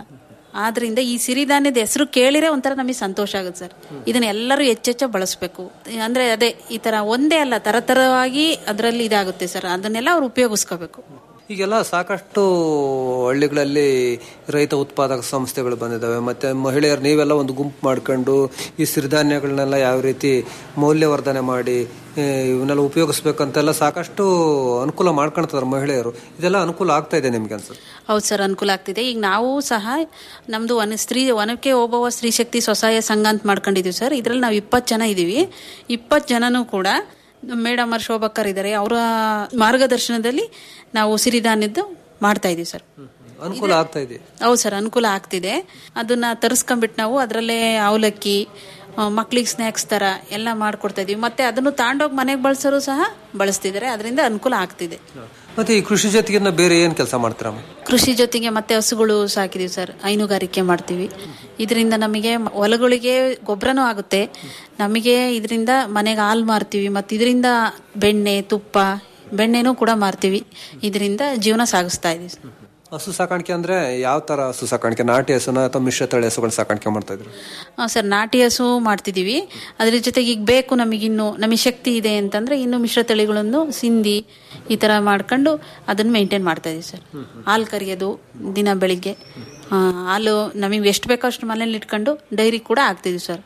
ಆದ್ರಿಂದ ಈ ಸಿರಿಧಾನ್ಯದ ಹೆಸರು ಕೇಳಿದ್ರೆ ಒಂಥರ ನಮಗೆ ಸಂತೋಷ ಆಗುತ್ತೆ ಸರ್ ಇದನ್ನ ಎಲ್ಲರೂ ಹೆಚ್ಚೆಚ್ಚ ಬಳಸಬೇಕು ಅಂದ್ರೆ ಅದೇ ಈ ತರ ಒಂದೇ ಅಲ್ಲ ತರತರವಾಗಿ ಅದರಲ್ಲಿ ಇದಾಗುತ್ತೆ ಸರ್ ಅದನ್ನೆಲ್ಲ ಅವ್ರು ಉಪಯೋಗಿಸ್ಕೋಬೇಕು ಈಗೆಲ್ಲ ಸಾಕಷ್ಟು ಹಳ್ಳಿಗಳಲ್ಲಿ ರೈತ ಉತ್ಪಾದಕ ಸಂಸ್ಥೆಗಳು ಬಂದಿದ್ದಾವೆ ಮತ್ತೆ ಮಹಿಳೆಯರು ನೀವೆಲ್ಲ ಒಂದು ಗುಂಪು ಮಾಡ್ಕೊಂಡು ಈ ಸಿರಿಧಾನ್ಯಗಳನ್ನೆಲ್ಲ ಯಾವ ರೀತಿ ಮೌಲ್ಯವರ್ಧನೆ ಮಾಡಿ ಆ, ಇವನ್ನೆಲ್ಲ ಉಪಯೋಗಿಸ್ಬೇಕಂತೆಲ್ಲ ಸಾಕಷ್ಟು ಅನುಕೂಲ ಮಾಡ್ಕೊಳ್ತಾರೆ ಮಹಿಳೆಯರು ಇದೆಲ್ಲ ಅನುಕೂಲ ಆಗ್ತಾ ಇದೆ ನಿಮ್ಗೆ ಅನ್ಸುತ್ತೆ ಹೌದು ಸರ್ ಅನುಕೂಲ ಆಗ್ತಿದೆ ಈಗ ನಾವು ಸಹ ನಮ್ದು ವನ ಸ್ತ್ರೀ ವನಕ್ಕೆ ಹೋಗುವ ಸ್ತ್ರೀ ಶಕ್ತಿ ಸ್ವಸಹಾಯ ಸಂಘ ಅಂತ ಮಾಡ್ಕೊಂಡಿದೀವಿ ಸರ್ ಇದ್ರಲ್ಲಿ ನಾವು ಇಪ್ಪತ್ತು ಜನ ಇದೀವಿ ಇಪ್ಪತ್ತು ಜನನೂ ಕೂಡ ಮೇಡಮ್ ಅವ್ರ ಶೋಭಕ್ಕರ್ ಇದ್ದಾರೆ ಅವರ ಮಾರ್ಗದರ್ಶನದಲ್ಲಿ ನಾವು ಸಿರಿಧಾನ್ಯದ್ದು ಮಾಡ್ತಾ ಇದೀವಿ ಸರ್ ಅನುಕೂಲ ಆಗ್ತಾ ಇದೆ ಹೌದು ಸರ್ ಅನುಕೂಲ ಆಗ್ತಿದೆ ಅದನ್ನ ತರಿಸ್ಕೊಂಡ್ಬಿಟ್ಟು ನಾವು ಅದರಲ್ಲೇ ಅವಲಕ್ಕಿ ಮಕ್ಳಿಗೆ ಸ್ನ್ಯಾಕ್ಸ್ ತರ ಎಲ್ಲ ಮಾಡ್ಕೊಡ್ತಾ ಇದೀವಿ ಮತ್ತೆ ಅದನ್ನು ತಾಂಡೋಗಿ ಮನೆಗೆ ಬಳಸೋರು ಸಹ ಬಳಸ್ತಿದ್ದಾರೆ ಅದರಿಂದ ಅನುಕೂಲ ಆಗ್ತಿದೆ ಮತ್ತೆ ಈ ಕೃಷಿ ಜೊತೆಗೆ ಬೇರೆ ಏನ್ ಕೆಲಸ ಮಾಡ್ತೀರಮ್ಮ ಕೃಷಿ ಜೊತೆಗೆ ಮತ್ತೆ ಹಸುಗಳು ಸಾಕಿದೀವಿ ಸರ್ ಹೈನುಗಾರಿಕೆ ಮಾಡ್ತೀವಿ ಇದರಿಂದ ನಮಗೆ ಹೊಲಗಳಿಗೆ ಗೊಬ್ಬರನೂ ಆಗುತ್ತೆ ನಮಗೆ ಇದರಿಂದ ಮನೆಗೆ ಹಾಲು ಮಾರ್ತೀವಿ ಮತ್ತು ಇದರಿಂದ ಬೆಣ್ಣೆ ತುಪ್ಪ ಬೆಣ್ಣೆನೂ ಕೂಡ ಮಾರ್ತೀವಿ ಇದರಿಂದ ಜೀವನ ಸಾಗಿಸ್ತಾ ಇದೀವಿ ಸರ್. ಹಸು ಸಾಕಾಣಿಕೆ ಅಂದ್ರೆ ಯಾವ ತರ ಹಸು ಸಾಕಾಣಿಕೆ ನಾಟಿ ಹಸುನ ಅಥವಾ ಮಿಶ್ರ ತಳಿ ಹಸುಗಳನ್ನ ಸಾಕಾಣಿಕೆ ಮಾಡ್ತಾ ಇದ್ರು ಆ, ಸರ್ ನಾಟಿ ಹಸು ಮಾಡ್ತಿದ್ದೀವಿ ಅದ್ರ ಜೊತೆಗೆ ಈಗ ಬೇಕು ನಮಗಿನ್ನು ನಮಗೆ ಶಕ್ತಿ ಇದೆ ಅಂತಂದ್ರೆ ಇನ್ನು ಮಿಶ್ರ ತಳಿಗಳನ್ನು ಸಿಂಧಿ ಈ ತರ ಮಾಡ್ಕೊಂಡು ಅದನ್ನ ಮೇಂಟೈನ್ ಮಾಡ್ತಾ ಇದೀವಿ ಸರ್ ಹಾಲು ಕರಿಯೋದು ದಿನ ಬೆಳಿಗ್ಗೆ ಆ, ಹಾಲು ನಮಗೆ ಎಷ್ಟು ಬೇಕೋ ಅಷ್ಟು ಮನೇಲಿ ಇಟ್ಕೊಂಡು ಡೈರಿ ಕೂಡ ಹಾಕ್ತಿದ್ವಿ ಸರ್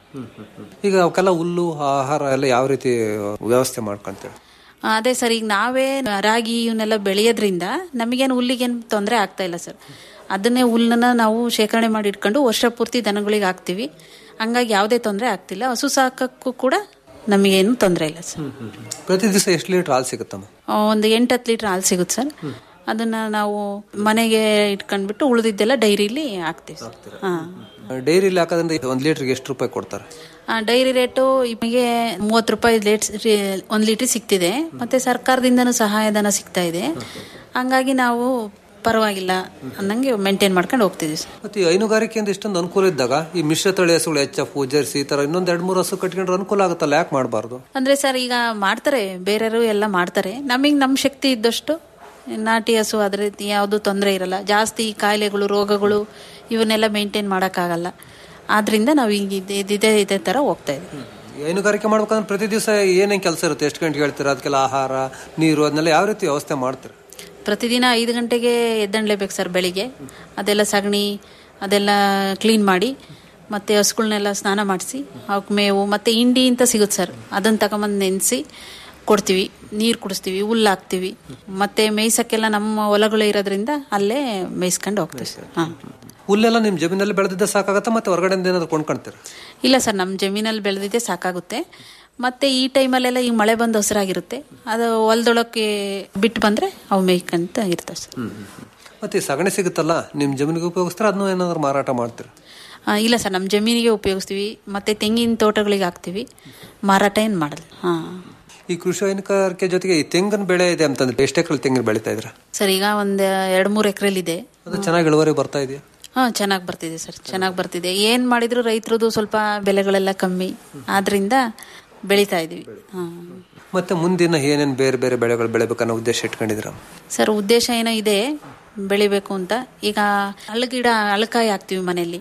ಈಗ ಅವಕ್ಕೆಲ್ಲ ಹುಲ್ಲು ಆಹಾರ ಎಲ್ಲ ಯಾವ ರೀತಿ ವ್ಯವಸ್ಥೆ ಮಾಡ್ಕೊಂತೀವಿ ಆ, ಅದೇ ಸರ್ ಈಗ ನಾವೇ ರಾಗಿ ಇವನ್ನೆಲ್ಲ ಬೆಳೆಯೋದ್ರಿಂದ ನಮಗೇನು ಹುಲ್ಲಿಗೇನು ತೊಂದರೆ ಆಗ್ತಾ ಇಲ್ಲ ಸರ್ ಅದನ್ನೇ ಹುಲ್ಲನ್ನ ನಾವು ಶೇಖರಣೆ ಮಾಡಿ ಇಟ್ಕೊಂಡು ವರ್ಷ ಪೂರ್ತಿ ದನಗಳಿಗೆ ಹಾಕ್ತಿವಿ ಹಂಗಾಗಿ ಯಾವುದೇ ತೊಂದರೆ ಆಗ್ತಿಲ್ಲ ಹಸು ಸಾಕಕ್ಕೂ ಕೂಡ ನಮಗೇನು ತೊಂದರೆ ಇಲ್ಲ ಸರ್ ಪ್ರತಿ ದಿವಸ ಎಷ್ಟು ಲೀಟರ್ ಹಾಲು ಸಿಗುತ್ತಮ್ಮ ಆ, ಒಂದು ಎಂಟು ಹತ್ತು ಲೀಟರ್ ಹಾಲು ಸಿಗುತ್ತೆ ಸರ್ ಅದನ್ನ ನಾವು ಮನೆಗೆ ಇಟ್ಕೊಂಡ್ಬಿಟ್ಟು ಉಳಿದಿದ್ದೆಲ್ಲ ಡೈರಿಲಿ ಹಾಕ್ತೀವಿ ಸರ್ ಹಾಂ ಡೈರಿಲಿ ಹಾಕೋದ್ರಿಂದ ಒಂದ್ ಲೀಟರ್ಗೆ ಎಷ್ಟು ರೂಪಾಯಿ ಕೊಡ್ತಾರೆ ಡೈರಿ ರೇಟು ನಿಮಗೆ ಮೂವತ್ತು ರೂಪಾಯಿ ಲೇಟ್ ಒಂದು ಲೀಟರ್ ಸಿಗ್ತಿದೆ ಮತ್ತೆ ಸರ್ಕಾರದಿಂದನೂ ಸಹಾಯಧನ ಸಿಗ್ತಾ ಇದೆ ಹಂಗಾಗಿ ನಾವು ಪರವಾಗಿಲ್ಲ ಅನ್ನಂಗೆ ಮೇಂಟೈನ್ ಮಾಡ್ಕೊಂಡು ಹೋಗ್ತಿದ್ವಿ ಸರ್ ಮತ್ತೆ ಈ ಹೈನುಗಾರಿಕೆಯಿಂದ ಇಷ್ಟೊಂದು ಅನುಕೂಲ ಇದ್ದಾಗ ಈ ಮಿಶ್ರ ತಳಿ ಹಸುಗಳು ಎಚ್ ಎಫ್ ಜರ್ಸಿ ಈ ತರ ಇನ್ನೊಂದ್ ಎರಡ್ ಮೂರು ಹಸು ಕಟ್ಕೊಂಡ್ರೆ ಅನುಕೂಲ ಆಗುತ್ತಲ್ಲ ಯಾಕೆ ಮಾಡಬಾರ್ದು ಅಂದ್ರೆ ಸರ್ ಈಗ ಮಾಡ್ತಾರೆ ಬೇರೆಯವರು ಎಲ್ಲ ಮಾಡ್ತಾರೆ ನಮಗೆ ನಮ್ಮ ಶಕ್ತಿ ಇದ್ದಷ್ಟು ನಾಟಿ ಹಸು ಅದ್ರ ರೀತಿ ಯಾವುದು ತೊಂದರೆ ಇರಲ್ಲ ಜಾಸ್ತಿ ಕಾಯಿಲೆಗಳು ರೋಗಗಳು ಇವನ್ನೆಲ್ಲ ಮೇಂಟೈನ್ ಮಾಡೋಕ್ಕಾಗಲ್ಲ ಆದ್ರಿಂದ ನಾವು ಈಗ ಇದೇ ಇದೇ ಇದೇ ಥರ ಹೋಗ್ತಾ ಇದ್ದೀವಿ ಈ ಹೈನುಗಾರಿಕೆ ಮಾಡ್ಬೇಕಂದ್ರೆ ಪ್ರತಿ ದಿವಸ ಏನೇನ್ ಕೆಲಸ ಇರುತ್ತೆ ಎಷ್ಟು ಗಂಟೆಗೆ ಹೇಳ್ತೀರಾ ಅದಕ್ಕೆಲ್ಲ ಆಹಾರ ನೀರು ಅದನ್ನೆಲ್ಲ ಯಾವ ರೀತಿ ವ್ಯವಸ್ಥೆ ಮಾಡ್ತೀರಾ ಪ್ರತಿದಿನ ಐದು ಗಂಟೆಗೆ ಎದ್ದೇಳಲೇಬೇಕು ಸರ್ ಬೆಳಿಗ್ಗೆ ಅದೆಲ್ಲ ಸಗಣಿ ಅದೆಲ್ಲ ಕ್ಲೀನ್ ಮಾಡಿ ಮತ್ತೆ ಹಸುಗಳನ್ನೆಲ್ಲ ಸ್ನಾನ ಮಾಡಿಸಿ ಅವಕ್ಕೆ ಮೇವು ಮತ್ತೆ ಹಿಂಡಿ ಅಂತ ಸಿಗುತ್ತೆ ಸರ್ ಅದನ್ನು ತಗೊಂಬಂದು ನೆನೆಸಿ ಕೊಡ್ತೀವಿ ನೀರು ಕುಡಿಸ್ತೀವಿ ಹುಲ್ಲು ಹಾಕ್ತೀವಿ ಮತ್ತೆ ಮೇಯ್ಸಕ್ಕೆಲ್ಲ ನಮ್ಮ ಹೊಲಗಳು ಇರೋದ್ರಿಂದ ಅಲ್ಲೇ ಮೇಯ್ಸ್ಕೊಂಡು ಹೋಗ್ತೀವಿ ಸರ್ ಹಾಂ ಹುಲ್ಲೆಲ್ಲ ನಿಮ್ ಜಮೀನಲ್ಲಿ ಬೆಳೆದಿದ್ದ ಸಾಕಾಗತ್ತಾ ಮತ್ತೆ ಹೊರಗಡೆಯಿಂದ ಏನಾದ್ರು ಕೊಂಡ್ಕೊಂತೀರಾ ಇಲ್ಲ ಸರ್ ನಮ್ಮ ಜಮೀನಲ್ಲಿ ಬೆಳೆದಿದ್ದೆ ಸಾಕಾಗುತ್ತೆ ಮತ್ತೆ ಈ ಟೈಮಲ್ಲೆಲ್ಲ ಈಗ ಮಳೆ ಬಂದು ಹಸಿರಾಗಿರುತ್ತೆ ಅದು ಹೊಲದೊಳಕ್ಕೆ ಬಿಟ್ಟು ಬಂದ್ರೆ ಅವು ಮೇಯ್ಕಂತ ಇರ್ತವೆ ಸರ್ ಮತ್ತೆ ಈ ಸಗಣಿ ಸಿಗುತ್ತಲ್ಲ ನಿಮ್ ಜಮೀನಿಗೆ ಉಪಯೋಗಿಸ್ತಾರೆ ಅದನ್ನು ಏನಾದ್ರು ಮಾರಾಟ ಮಾಡ್ತೀರಾ ಆ, ಇಲ್ಲ ಸರ್ ನಮ್ಮ ಜಮೀನಿಗೆ ಉಪಯೋಗಿಸ್ತೀವಿ ಮತ್ತೆ ತೆಂಗಿನ ತೋಟಗಳಿಗೆ ಹಾಕ್ತೀವಿ ಮಾರಾಟ ಏನು ಮಾಡಲ್ಲ ಹಾಂ ಈ ಕೃಷಿ ಹೈನುಗಾರಿಕೆ ಜೊತೆಗೆ ಈ ತೆಂಗಿನ ಬೆಳೆ ಇದೆ ಅಂತಂದ್ರೆ ಎಷ್ಟು ಎಕರೆ ತೆಂಗಿನ ಬೆಳಿತಾ ಇದ್ರ ಸರ್ ಈಗ ಒಂದು ಎರಡು ಮೂರು ಎಕರೆಲಿದೆ ಅದು ಚೆನ್ನಾಗಿ ಇಳುವರಿ ಬರ್ತಾ ಇದೆಯಾ ಹಾಂ ಚೆನ್ನಾಗಿ ಬರ್ತಿದೆ ಸರ್ ಚೆನ್ನಾಗಿ ಬರ್ತಿದೆ ಏನು ಮಾಡಿದ್ರು ರೈತರದು ಸ್ವಲ್ಪ ಬೆಲೆಗಳೆಲ್ಲ ಕಮ್ಮಿ ಆದ್ರಿಂದ ಬೆಳಿತಾ ಇದೀವಿ ಹಾಂ ಮತ್ತೆ ಮುಂದಿನ ಏನೇನ್ ಬೇರೆ ಬೇರೆ ಬೆಳೆಗಳು ಬೆಳಿಬೇಕನ್ನೋ ಉದ್ದೇಶ ಇಟ್ಕೊಂಡಿದ್ರ ಸರ್ ಉದ್ದೇಶ ಏನೋ ಇದೆ ಬೆಳಿಬೇಕು ಅಂತ ಈಗ ಅಳಗಿಡ ಅಳಕಾಯಿ ಹಾಕ್ತಿವಿ ಮನೆಯಲ್ಲಿ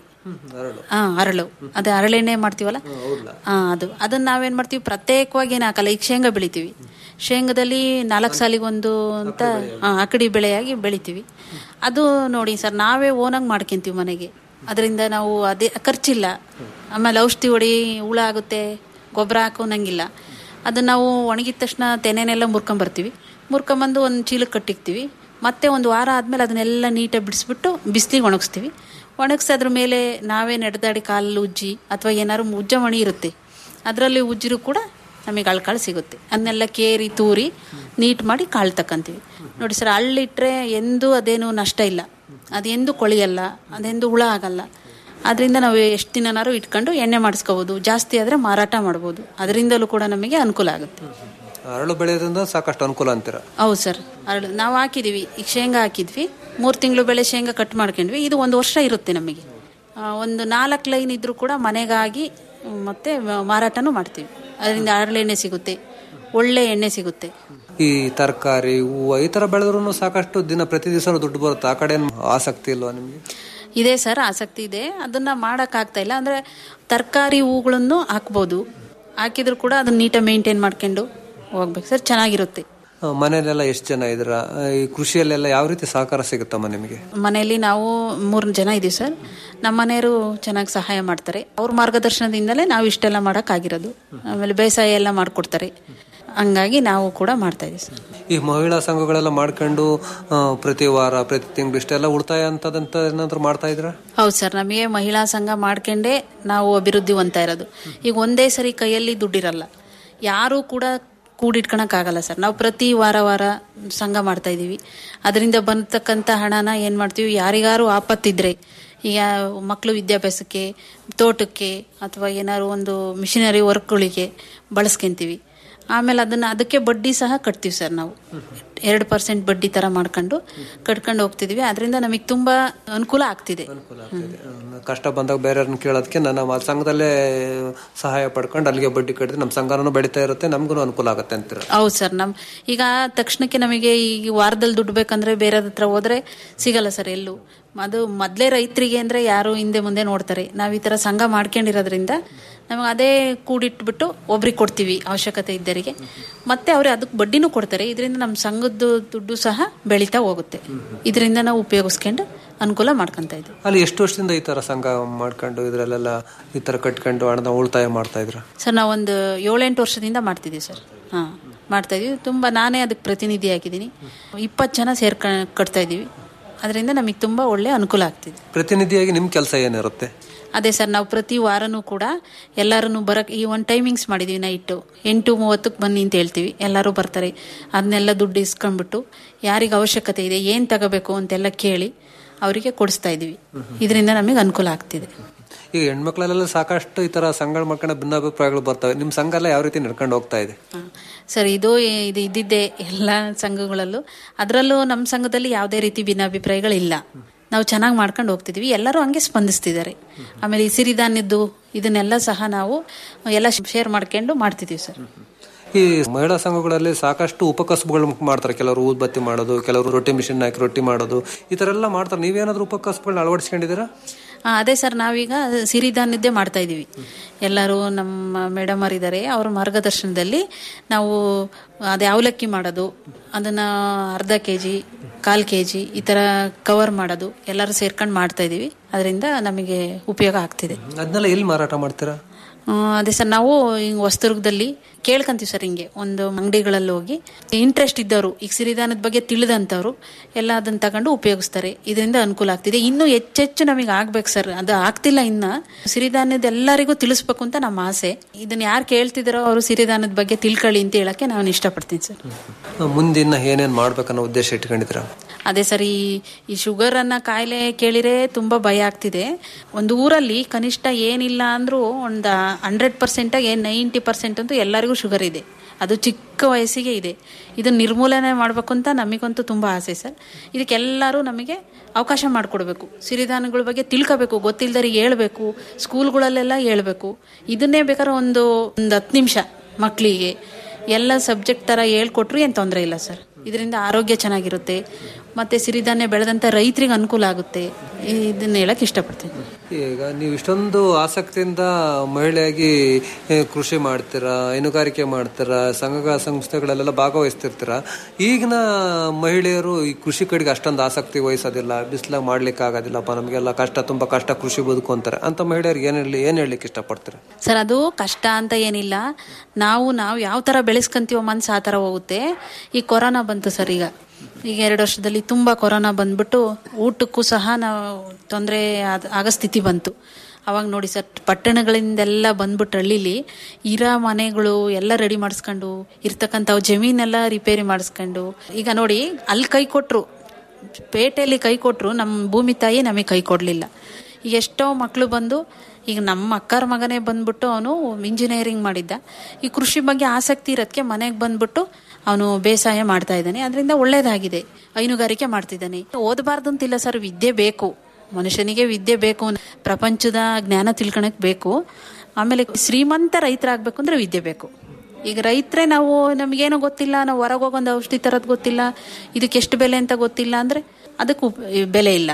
ಹಾ ಅರಳು ಅದೇ ಹರಳೆಣ್ಣೆ ಮಾಡ್ತೀವಲ್ಲ ಹಾ ಅದು ಅದನ್ನ ನಾವೇನ್ ಮಾಡ್ತೀವಿ ಪ್ರತ್ಯೇಕವಾಗಿ ಏನು ಹಾಕಲ್ಲ ಈಗ ಶೇಂಗಾ ಬೆಳಿತೀವಿ ಶೇಂಗಾದಲ್ಲಿ ನಾಲ್ಕು ಸಾಲಿಗೊಂದು ಅಂತ ಹಾ, ಅಕಡಿ ಬೆಳೆಯಾಗಿ ಬೆಳಿತೀವಿ ಅದು ನೋಡಿ ಸರ್ ನಾವೇ ಓನಾಗಿ ಮಾಡ್ಕೊಂತೀವಿ ಮನೆಗೆ ಅದರಿಂದ ನಾವು ಅದೇ ಖರ್ಚಿಲ್ಲ ಆಮೇಲೆ ಔಷಧಿ ಹೊಡಿ ಹುಳ ಆಗುತ್ತೆ ಗೊಬ್ಬರ ಹಾಕೋನಂಗಿಲ್ಲ ಅದನ್ನ ನಾವು ಒಣಗಿದ ತಕ್ಷಣ ತೆನೆನೆಲ್ಲ ಮುರ್ಕೊಂಬರ್ತೀವಿ ಮುರ್ಕೊಂಬಂದು ಒಂದು ಚೀಲಕ್ಕೆ ಕಟ್ಟಿಕ್ತೀವಿ ಮತ್ತೆ ಒಂದು ವಾರ ಆದಮೇಲೆ ಅದನ್ನೆಲ್ಲ ನೀಟಾಗಿ ಬಿಡಿಸ್ಬಿಟ್ಟು ಬಿಸಿಲಿಗೆ ಒಣಗಿಸ್ತೀವಿ ಒಣಗಿಸಿ ಅದ್ರ ಮೇಲೆ ನಾವೇ ನಡೆದಾಡಿ ಕಾಲು ಉಜ್ಜಿ ಅಥವಾ ಏನಾದ್ರು ಉಜ್ಜ ಮಣಿ ಇರುತ್ತೆ ಅದರಲ್ಲಿ ಉಜ್ಜಿರು ಕೂಡ ನಮಗೆ ಅಳ್ಕಾಳು ಸಿಗುತ್ತೆ ಅದನ್ನೆಲ್ಲ ಕೇರಿ ತೂರಿ ನೀಟ್ ಮಾಡಿ ಕಾಳು ತಕ್ಕಂತೀವಿ ನೋಡಿ ಸರ್ ಹಳ್ಳಿಟ್ರೆ ಎಂದೂ ಅದೇನು ನಷ್ಟ ಇಲ್ಲ ಅದೆಂದೂ ಕೊಳಿಯಲ್ಲ ಅದೆಂದೂ ಹುಳ ಆಗಲ್ಲ ಅದರಿಂದ ನಾವು ಎಷ್ಟು ದಿನನಾರು ಇಟ್ಕೊಂಡು ಎಣ್ಣೆ ಮಾಡಿಸ್ಕೋಬೋದು ಜಾಸ್ತಿ ಆದರೆ ಮಾರಾಟ ಮಾಡ್ಬೋದು ಅದರಿಂದಲೂ ಕೂಡ ನಮಗೆ ಅನುಕೂಲ ಆಗುತ್ತೆ ಅರಳು ಬೆಳೆಯೋದ್ರಿಂದ ಸಾಕಷ್ಟು ಅನುಕೂಲ ಅಂತೀರ ಹೌದು ಸರ್ ಅರಳು ನಾವು ಹಾಕಿದೀವಿ ಈಗ ಶೇಂಗಾ ಹಾಕಿದ್ವಿ ಮೂರು ತಿಂಗಳು ಬೆಳೆ ಶೇಂಗಾ ಕಟ್ ಮಾಡ್ಕೊಂಡ್ವಿ ಇದು ಒಂದು ವರ್ಷ ಇರುತ್ತೆ ನಮಗೆ ಆ, ಒಂದು ನಾಲ್ಕು ಲೈನ್ ಇದ್ರೂ ಕೂಡ ಮನೆಗಾಗಿ ಮ್, ಮತ್ತೆ ಮ- ಮಾರಾಟನೂ ಮಾಡ್ತೀವಿ ಅದರಿಂದ ಹರಳೆಣ್ಣೆ ಸಿಗುತ್ತೆ ಒಳ್ಳೆ ಎಣ್ಣೆ ಸಿಗುತ್ತೆ ಈ ತರಕಾರಿ ಹೂವು ಈ ತರ ಬೆಳೆದ್ರು ಸಾಕಷ್ಟು ದಿನ ಪ್ರತಿ ದಿವಸ ದುಡ್ಡು ಬರುತ್ತೆ ಆ ಕಡೆ ಏನ್ ಆಸಕ್ತಿ ಇಲ್ವಾ ನಿಮ್ಗೆ ಇದೆ ಸರ್ ಆಸಕ್ತಿ ಇದೆ ಅದನ್ನ ಮಾಡಕ್ ಆಗ್ತಾ ಇಲ್ಲ ಅಂದ್ರೆ ತರಕಾರಿ ಹೂಗಳನ್ನು ಹಾಕ್ಬೋದು ಹಾಕಿದ್ರು ಕೂಡ ಅದನ್ನ ನೀಟಾಗಿ ಮೇಂಟೈನ್ ಮಾಡ್ಕೊಂಡು ಹೋಗ್ಬೇಕು ಸರ್ ಚೆನ್ನಾಗಿರುತ್ತೆ ಆ, ಮನೆಯಲ್ಲೆಲ್ಲ ಎಷ್ಟು ಜನ ಇದ್ರ ಈ ಕೃಷಿಯಲ್ಲೆಲ್ಲ ಯಾವ ರೀತಿ ಸಹಕಾರ ಸಿಗುತ್ತಮ್ಮ ನಿಮಗೆ ಮನೆಯಲ್ಲಿ ನಾವು ಮೂರು ಜನ ಇದೀವಿ ಸರ್ ನಮ್ಮ ಮನೆಯವರು ಚೆನ್ನಾಗಿ ಸಹಾಯ ಮಾಡ್ತಾರೆ ಅವ್ರ ಮಾರ್ಗದರ್ಶನದಿಂದಲೇ ನಾವು ಇಷ್ಟೆಲ್ಲ ಮಾಡೋಕ್ಕಾಗಿರೋದು ಆಮೇಲೆ ಬೇಸಾಯ ಎಲ್ಲ ಮಾಡಿಕೊಡ್ತಾರೆ ಹಂಗಾಗಿ ನಾವು ಕೂಡ ಮಾಡ್ತಾ ಇದೀವಿ ಸರ್ ಈ ಮಹಿಳಾ ಸಂಘಗಳೆಲ್ಲ ಮಾಡ್ಕೊಂಡು ಆ, ಪ್ರತಿ ವಾರ ಪ್ರತಿ ತಿಂಗಳು ಇಷ್ಟೆಲ್ಲ ಉಳಿತಾಯ ಅಂತದಂತ ಏನಾದ್ರು ಮಾಡ್ತಾ ಇದ್ರ ಹೌದು ಸರ್ ನಮಗೆ ಮಹಿಳಾ ಸಂಘ ಮಾಡ್ಕೊಂಡೇ ನಾವು ಅಭಿವೃದ್ಧಿ ಹೊಂದ್ತಾ ಇರೋದು ಈಗ ಒಂದೇ ಸರಿ ಕೈಯಲ್ಲಿ ದುಡ್ಡಿರಲ್ಲ ಯಾರೂ ಕೂಡ ಕೂಡಿಟ್ಕೊಳಕ್ಕಾಗಲ್ಲ ಸರ್ ನಾವು ಪ್ರತಿ ವಾರ ವಾರ ಸಂಘ ಮಾಡ್ತಾ ಇದ್ದೀವಿ ಅದರಿಂದ ಬಂದತಕ್ಕಂಥ ಹಣನ ಏನು ಮಾಡ್ತೀವಿ ಯಾರಿಗಾರು ಆಪತ್ತಿದ್ರೆ ಈಗ ಮಕ್ಕಳು ವಿದ್ಯಾಭ್ಯಾಸಕ್ಕೆ ತೋಟಕ್ಕೆ ಅಥವಾ ಏನಾದ್ರು ಒಂದು ಮಿಷಿನರಿ ವರ್ಕ್ಗಳಿಗೆ ಬಳಸ್ಕೊಂತೀವಿ ಆಮೇಲೆ ಅದನ್ನ ಅದಕ್ಕೆ ಬಡ್ಡಿ ಸಹ ಕಟ್ತೀವಿ ಸರ್ ನಾವು ಎರಡು ಪರ್ಸೆಂಟ್ ಬಡ್ಡಿ ತರ ಮಾಡ್ಕೊಂಡು ಕಟ್ಕೊಂಡು ಹೋಗ್ತಿದೀವಿ ಅದರಿಂದ ನಮಗೆ ತುಂಬಾ ಅನುಕೂಲ ಆಗ್ತಿದೆ ಕಷ್ಟ ಬಂದಾಗ ಬೇರೆಯವ್ರನ್ನ ಕೇಳೋದಕ್ಕೆ ನನ್ನ ಸಂಘದಲ್ಲೇ ಸಹಾಯ ಪಡ್ಕೊಂಡು ಅಲ್ಲಿಗೆ ಬಡ್ಡಿ ಕಟ್ಟಿದ್ರೆ ನಮ್ಮ ಸಂಘನೂ ಬೆಳೀತಾ ಇರುತ್ತೆ ನಮಗೂ ಅನುಕೂಲ ಆಗುತ್ತೆ ಅಂತೀರ ಹೌದು ಸರ್ ನಮ್ ಈಗ ತಕ್ಷಣಕ್ಕೆ ನಮಗೆ ಈ ವಾರದಲ್ಲಿ ದುಡ್ಡು ಬೇಕಂದ್ರೆ ಬೇರೆ ಹತ್ರ ಹೋದ್ರೆ ಸಿಗಲ್ಲ ಸರ್ ಎಲ್ಲೂ ಅದು ಮೊದಲೇ ರೈತರಿಗೆ ಅಂದ್ರೆ ಯಾರು ಹಿಂದೆ ಮುಂದೆ ನೋಡ್ತಾರೆ ನಾವು ಈ ತರ ಸಂಘ ಮಾಡ್ಕೊಂಡಿರೋದ್ರಿಂದ ನಮಗೆ ಅದೇ ಕೂಡಿಟ್ಬಿಟ್ಟು ಒಬ್ರಿಗೆ ಕೊಡ್ತೀವಿ ಅವಶ್ಯಕತೆ ಇದ್ದರಿಗೆ ಮತ್ತೆ ಅವ್ರು ಅದಕ್ಕೆ ಬಡ್ಡಿನೂ ಕೊಡ್ತಾರೆ ಇದರಿಂದ ನಮ್ಮ ಸಂಘದ ದುಡ್ಡು ಸಹ ಬೆಳೀತಾ ಹೋಗುತ್ತೆ ಇದರಿಂದ ನಾವು ಉಪಯೋಗಿಸ್ಕೊಂಡು ಅನುಕೂಲ ಮಾಡ್ಕೊಂತ ಇದ್ದೀವಿ ಅಲ್ಲಿ ಎಷ್ಟು ವರ್ಷದಿಂದ ಈ ತರ ಸಂಘ ಮಾಡ್ಕೊಂಡು ಇದ್ರಲ್ಲೆಲ್ಲ ಈ ತರ ಕಟ್ಕೊಂಡು ಹಣದ ಉಳಿತಾಯ ಮಾಡ್ತಾ ಇದ್ರ ಸರ್ ನಾವೊಂದು ಏಳೆಂಟು ವರ್ಷದಿಂದ ಮಾಡ್ತಿದ್ದೀವಿ ಸರ್ ಹಾಂ ಮಾಡ್ತಾ ಇದೀವಿ ತುಂಬ ನಾನೇ ಅದಕ್ಕೆ ಪ್ರತಿನಿಧಿ ಆಗಿದ್ದೀನಿ ಇಪ್ಪತ್ತು ಜನ ಸೇರ್ಕ ಕಟ್ತಾ ಇದ್ದೀವಿ ಅದರಿಂದ ನಮಗೆ ತುಂಬ ಒಳ್ಳೆ ಅನುಕೂಲ ಆಗ್ತಿದೆ ಪ್ರತಿನಿಧಿಯಾಗಿ ನಿಮ್ ಕೆಲಸ ಏನಿರುತ್ತೆ ಅದೇ ಸರ್ ನಾವು ಪ್ರತಿ ವಾರನೂ ಕೂಡ ಎಲ್ಲರೂ ಬರಕ್ ಈ ಒಂದು ಟೈಮಿಂಗ್ಸ್ ಮಾಡಿದೀವಿ ನೈಟು ಎಂಟು ಮೂವತ್ತಕ್ಕೆ ಬನ್ನಿ ಅಂತ ಹೇಳ್ತೀವಿ ಎಲ್ಲರೂ ಬರ್ತಾರೆ ಅದನ್ನೆಲ್ಲ ದುಡ್ಡು ಇಸ್ಕೊಂಡ್ಬಿಟ್ಟು ಯಾರಿಗೆ ಅವಶ್ಯಕತೆ ಇದೆ ಏನು ತಗೋಬೇಕು ಅಂತೆಲ್ಲ ಕೇಳಿ ಅವರಿಗೆ ಕೊಡಿಸ್ತಾ ಇದೀವಿ ಇದರಿಂದ ನಮಗೆ ಅನುಕೂಲ ಆಗ್ತಿದೆ ಈಗ ಹೆಣ್ಮಕ್ಳಲ್ಲೆಲ್ಲ ಸಾಕಷ್ಟು ಈ ತರ ಸಂಘ ಮಾಡ್ಕೊಂಡು ಭಿನ್ನಾಭಿಪ್ರಾಯಗಳು ಬರ್ತವೆ ನಿಮ್ ಸಂಘ ಎಲ್ಲ ಯಾವ ರೀತಿ ನಡ್ಕೊಂಡು ಹೋಗ್ತಾ ಇದೆ ಸರ್ ಇದು ಇದು ಇದ್ದಿದ್ದೆ ಎಲ್ಲ ಸಂಘಗಳಲ್ಲೂ ಅದರಲ್ಲೂ ನಮ್ಮ ಸಂಘದಲ್ಲಿ ಯಾವುದೇ ರೀತಿ ಭಿನ್ನಾಭಿಪ್ರಾಯಗಳಿಲ್ಲ ನಾವು ಚೆನ್ನಾಗಿ ಮಾಡ್ಕೊಂಡು ಹೋಗ್ತಿದೀವಿ ಎಲ್ಲರೂ ಹಂಗೆ ಸ್ಪಂದಿಸ್ತಿದ್ದಾರೆ ಆಮೇಲೆ ಈ ಸಿರಿಧಾನ್ಯದ್ದು ಇದನ್ನೆಲ್ಲ ಸಹ ನಾವು ಎಲ್ಲ ಶೇರ್ ಮಾಡ್ಕೊಂಡು ಮಾಡ್ತಿದೀವಿ ಸರ್ ಈ ಮಹಿಳಾ ಸಂಘಗಳಲ್ಲಿ ಸಾಕಷ್ಟು ಉಪಕಸಬುಗಳು ಮಾಡ್ತಾರೆ ಕೆಲವರು ಊದ್ಬತ್ತಿ ಮಾಡೋದು ಕೆಲವರು ರೊಟ್ಟಿ ಮಿಷಿನ್ ಹಾಕಿ ರೊಟ್ಟಿ ಮಾಡೋದು ಈ ತರ ಎಲ್ಲ ಮಾಡ್ತಾರೆ ನೀವೇನಾದ್ರೂ ಉಪಕಸಬುಗಳನ್ನ ಅಳವಡಿಸ್ಕೊಂಡಿದ್ದೀರಾ ಆ, ಅದೇ ಸರ್ ನಾವೀಗ ಸಿರಿಧಾನ್ಯದ್ದೇ ಮಾಡ್ತಾ ಇದ್ದೀವಿ ಎಲ್ಲರೂ ನಮ್ಮ ಮೇಡಮ್ ಇದ್ದಾರೆ ಅವ್ರ ಮಾರ್ಗದರ್ಶನದಲ್ಲಿ ನಾವು ಅದೇ ಅವಲಕ್ಕಿ ಮಾಡೋದು ಅದನ್ನ ಅರ್ಧ ಕೆ ಜಿ ಕಾಲು ಕೆ ಜಿ ಈ ಥರ ಕವರ್ ಮಾಡೋದು ಎಲ್ಲರೂ ಸೇರ್ಕೊಂಡು ಮಾಡ್ತಾ ಇದ್ದೀವಿ ಅದರಿಂದ ನಮಗೆ ಉಪಯೋಗ ಆಗ್ತಿದೆ ಅದನ್ನೆಲ್ಲ ಎಲ್ಲಿ ಮಾರಾಟ ಮಾಡ್ತೀರಾ ಆ, ಅದೇ ಸರ್ ನಾವು ಹಿಂಗ್ ಹೊಸದುರ್ಗದಲ್ಲಿ ಕೇಳ್ಕೊಂತೀವಿ ಸರ್ ಹಿಂಗೆ ಒಂದು ಅಂಗಡಿಗಳಲ್ಲಿ ಹೋಗಿ ಇಂಟ್ರೆಸ್ಟ್ ಇದ್ದವರು ಈಗ ಸಿರಿಧಾನದ ಬಗ್ಗೆ ತಿಳಿದಂಥವ್ರು ಎಲ್ಲ ಅದನ್ನ ತಗೊಂಡು ಉಪಯೋಗಿಸ್ತಾರೆ ಇದರಿಂದ ಅನುಕೂಲ ಆಗ್ತಿದೆ ಇನ್ನು ಹೆಚ್ಚೆಚ್ಚು ನಮಗೆ ಆಗ್ಬೇಕು ಸರ್ ಅದು ಆಗ್ತಿಲ್ಲ ಇನ್ನ ಸಿರಿಧಾನ್ಯದ ಎಲ್ಲರಿಗೂ ತಿಳಿಸ್ಬೇಕು ಅಂತ ನಮ್ಮ ಆಸೆ ಇದನ್ನ ಯಾರು ಕೇಳ್ತಿದಾರೋ ಅವರು ಸಿರಿಧಾನದ ಬಗ್ಗೆ ತಿಳ್ಕೊಳ್ಳಿ ಅಂತ ಹೇಳಕ್ಕೆ ನಾನು ಇಷ್ಟಪಡ್ತೀನಿ ಸರ್ ಮುಂದಿನ ಏನೇನ್ ಮಾಡ್ಬೇಕನ್ನೋ ಉದ್ದೇಶ ಇಟ್ಕೊಂಡಿದ್ದೀರಾ ಅದೇ ಸರ್ ಈ ಈ ಶುಗರ್ ಅನ್ನ ಕಾಯಿಲೆ ಕೇಳಿದ್ರೆ ತುಂಬಾ ಭಯ ಆಗ್ತಿದೆ ಒಂದು ಊರಲ್ಲಿ ಕನಿಷ್ಠ ಏನಿಲ್ಲ ಅಂದ್ರೂ ಒಂದು ಹಂಡ್ರೆಡ್ ಪರ್ಸೆಂಟ್ ಏನ್ ನೈಂಟಿ ಪರ್ಸೆಂಟ್ ಅಂತೂ ಎಲ್ಲರಿಗೂ ಶುಗರ್ ಇದೆ ಅದು ಚಿಕ್ಕ ವಯಸ್ಸಿಗೆ ಇದೆ ಇದನ್ನ ನಿರ್ಮೂಲನೆ ಮಾಡಬೇಕು ಅಂತ ನಮಗಂತೂ ತುಂಬಾ ಆಸೆ ಸರ್ ಇದಕ್ಕೆಲ್ಲರೂ ನಮಗೆ ಅವಕಾಶ ಮಾಡಿಕೊಡ್ಬೇಕು ಸಿರಿಧಾನ್ಯಗಳ ಬಗ್ಗೆ ತಿಳ್ಕೋಬೇಕು ಗೊತ್ತಿಲ್ದರಿಗೆ ಹೇಳ್ಬೇಕು ಸ್ಕೂಲ್ಗಳಲ್ಲೆಲ್ಲ ಹೇಳ್ಬೇಕು ಇದನ್ನೇ ಬೇಕಾದ್ರೆ ಒಂದು ಒಂದು ಹತ್ತು ನಿಮಿಷ ಮಕ್ಕಳಿಗೆ ಎಲ್ಲ ಸಬ್ಜೆಕ್ಟ್ ತರ ಹೇಳ್ಕೊಟ್ರು ಏನು ತೊಂದರೆ ಇಲ್ಲ ಸರ್ ಇದರಿಂದ ಆರೋಗ್ಯ ಚೆನ್ನಾಗಿರುತ್ತೆ ಮತ್ತೆ ಸಿರಿಧಾನ್ಯ ಬೆಳೆದಂತ ರೈತರಿಗೆ ಅನುಕೂಲ ಆಗುತ್ತೆ ಇದನ್ನ ಹೇಳಕ್ ಇಷ್ಟಪಡ್ತೀನಿ ಈಗ ನೀವು ಇಷ್ಟೊಂದು ಆಸಕ್ತಿಯಿಂದ ಮಹಿಳೆಯಾಗಿ ಏ, ಕೃಷಿ ಮಾಡ್ತೀರಾ ಹೈನುಗಾರಿಕೆ ಮಾಡ್ತೀರಾ ಸಂಘ ಸಂಸ್ಥೆಗಳಲ್ಲೆಲ್ಲ ಭಾಗವಹಿಸ್ತಿರ್ತೀರಾ ಈಗಿನ ಮಹಿಳೆಯರು ಈ ಕೃಷಿ ಕಡೆಗೆ ಅಷ್ಟೊಂದು ಆಸಕ್ತಿ ವಹಿಸೋದಿಲ್ಲ ಬಿಸಿಲಾಗ ಮಾಡ್ಲಿಕ್ಕೆ ಆಗೋದಿಲ್ಲಪ್ಪ ನಮಗೆಲ್ಲ ಕಷ್ಟ ತುಂಬಾ ಕಷ್ಟ ಕೃಷಿ ಬದುಕು ಅಂತಾರೆ ಅಂತ ಮಹಿಳೆಯರಿಗೆ ಏನ್ ಹೇಳಿ ಏನ್ ಹೇಳಲಿಕ್ಕೆ ಇಷ್ಟಪಡ್ತೀರಾ ಸರ್ ಅದು ಕಷ್ಟ ಅಂತ ಏನಿಲ್ಲ ನಾವು ನಾವು ಯಾವ ತರ ಬೆಳೆಸ್ಕೊಂತೀವೋ ಮನ್ಸು ಆ ತರ ಹೋಗುತ್ತೆ ಈ ಕೊರೋನಾ ಬಂತು ಸರ್ ಈಗ ಈಗ ಎರಡು ವರ್ಷದಲ್ಲಿ ತುಂಬಾ ಕೊರೋನಾ ಬಂದ್ಬಿಟ್ಟು ಊಟಕ್ಕೂ ಸಹ ನಾವು ತೊಂದರೆ ಆಗ ಸ್ಥಿತಿ ಬಂತು ಅವಾಗ ನೋಡಿ ಸರ್ ಪಟ್ಟಣಗಳಿಂದೆಲ್ಲ ಬಂದ್ಬಿಟ್ಟು ಹಳ್ಳಿಲಿ ಇರೋ ಮನೆಗಳು ಎಲ್ಲ ರೆಡಿ ಮಾಡಿಸ್ಕೊಂಡು ಇರ್ತಕ್ಕಂಥ ಜಮೀನೆಲ್ಲ ರಿಪೇರಿ ಮಾಡಿಸ್ಕೊಂಡು ಈಗ ನೋಡಿ ಅಲ್ಲಿ ಕೈ ಕೊಟ್ರು ಪೇಟೆಯಲ್ಲಿ ಕೈ ಕೊಟ್ರು ನಮ್ಮ ಭೂಮಿ ತಾಯಿ ನಮಗೆ ಕೈ ಕೊಡ್ಲಿಲ್ಲ ಈಗ ಎಷ್ಟೋ ಮಕ್ಕಳು ಬಂದು ಈಗ ನಮ್ಮ ಅಕ್ಕರ ಮಗನೇ ಬಂದ್ಬಿಟ್ಟು ಅವನು ಇಂಜಿನಿಯರಿಂಗ್ ಮಾಡಿದ್ದ ಈ ಕೃಷಿ ಬಗ್ಗೆ ಆಸಕ್ತಿ ಇರೋದಕ್ಕೆ ಮನೆಗೆ ಬಂದ್ಬಿಟ್ಟು ಅವನು ಬೇಸಾಯ ಮಾಡ್ತಾ ಇದ್ದಾನೆ ಅದರಿಂದ ಒಳ್ಳೇದಾಗಿದೆ ಹೈನುಗಾರಿಕೆ ಮಾಡ್ತಿದ್ದಾನೆ ಓದಬಾರ್ದು ಅಂತಿಲ್ಲ ಸರ್ ವಿದ್ಯೆ ಬೇಕು ಮನುಷ್ಯನಿಗೆ ವಿದ್ಯೆ ಬೇಕು ಪ್ರಪಂಚದ ಜ್ಞಾನ ತಿಳ್ಕೊಳಕ್ ಬೇಕು ಆಮೇಲೆ ಶ್ರೀಮಂತ ರೈತರಾಗಬೇಕು ಅಂದ್ರೆ ವಿದ್ಯೆ ಬೇಕು ಈಗ ರೈತರೇ ನಾವು ನಮಗೇನೋ ಗೊತ್ತಿಲ್ಲ ನಾವು ಹೊರಗೆ ಹೋಗೊಂದು ಔಷಧಿ ತರೋದು ಗೊತ್ತಿಲ್ಲ ಇದಕ್ಕೆ ಎಷ್ಟು ಬೆಲೆ ಅಂತ ಗೊತ್ತಿಲ್ಲ ಅಂದ್ರೆ ಅದಕ್ಕೂ ಉಪ್- ಬೆಲೆ ಇಲ್ಲ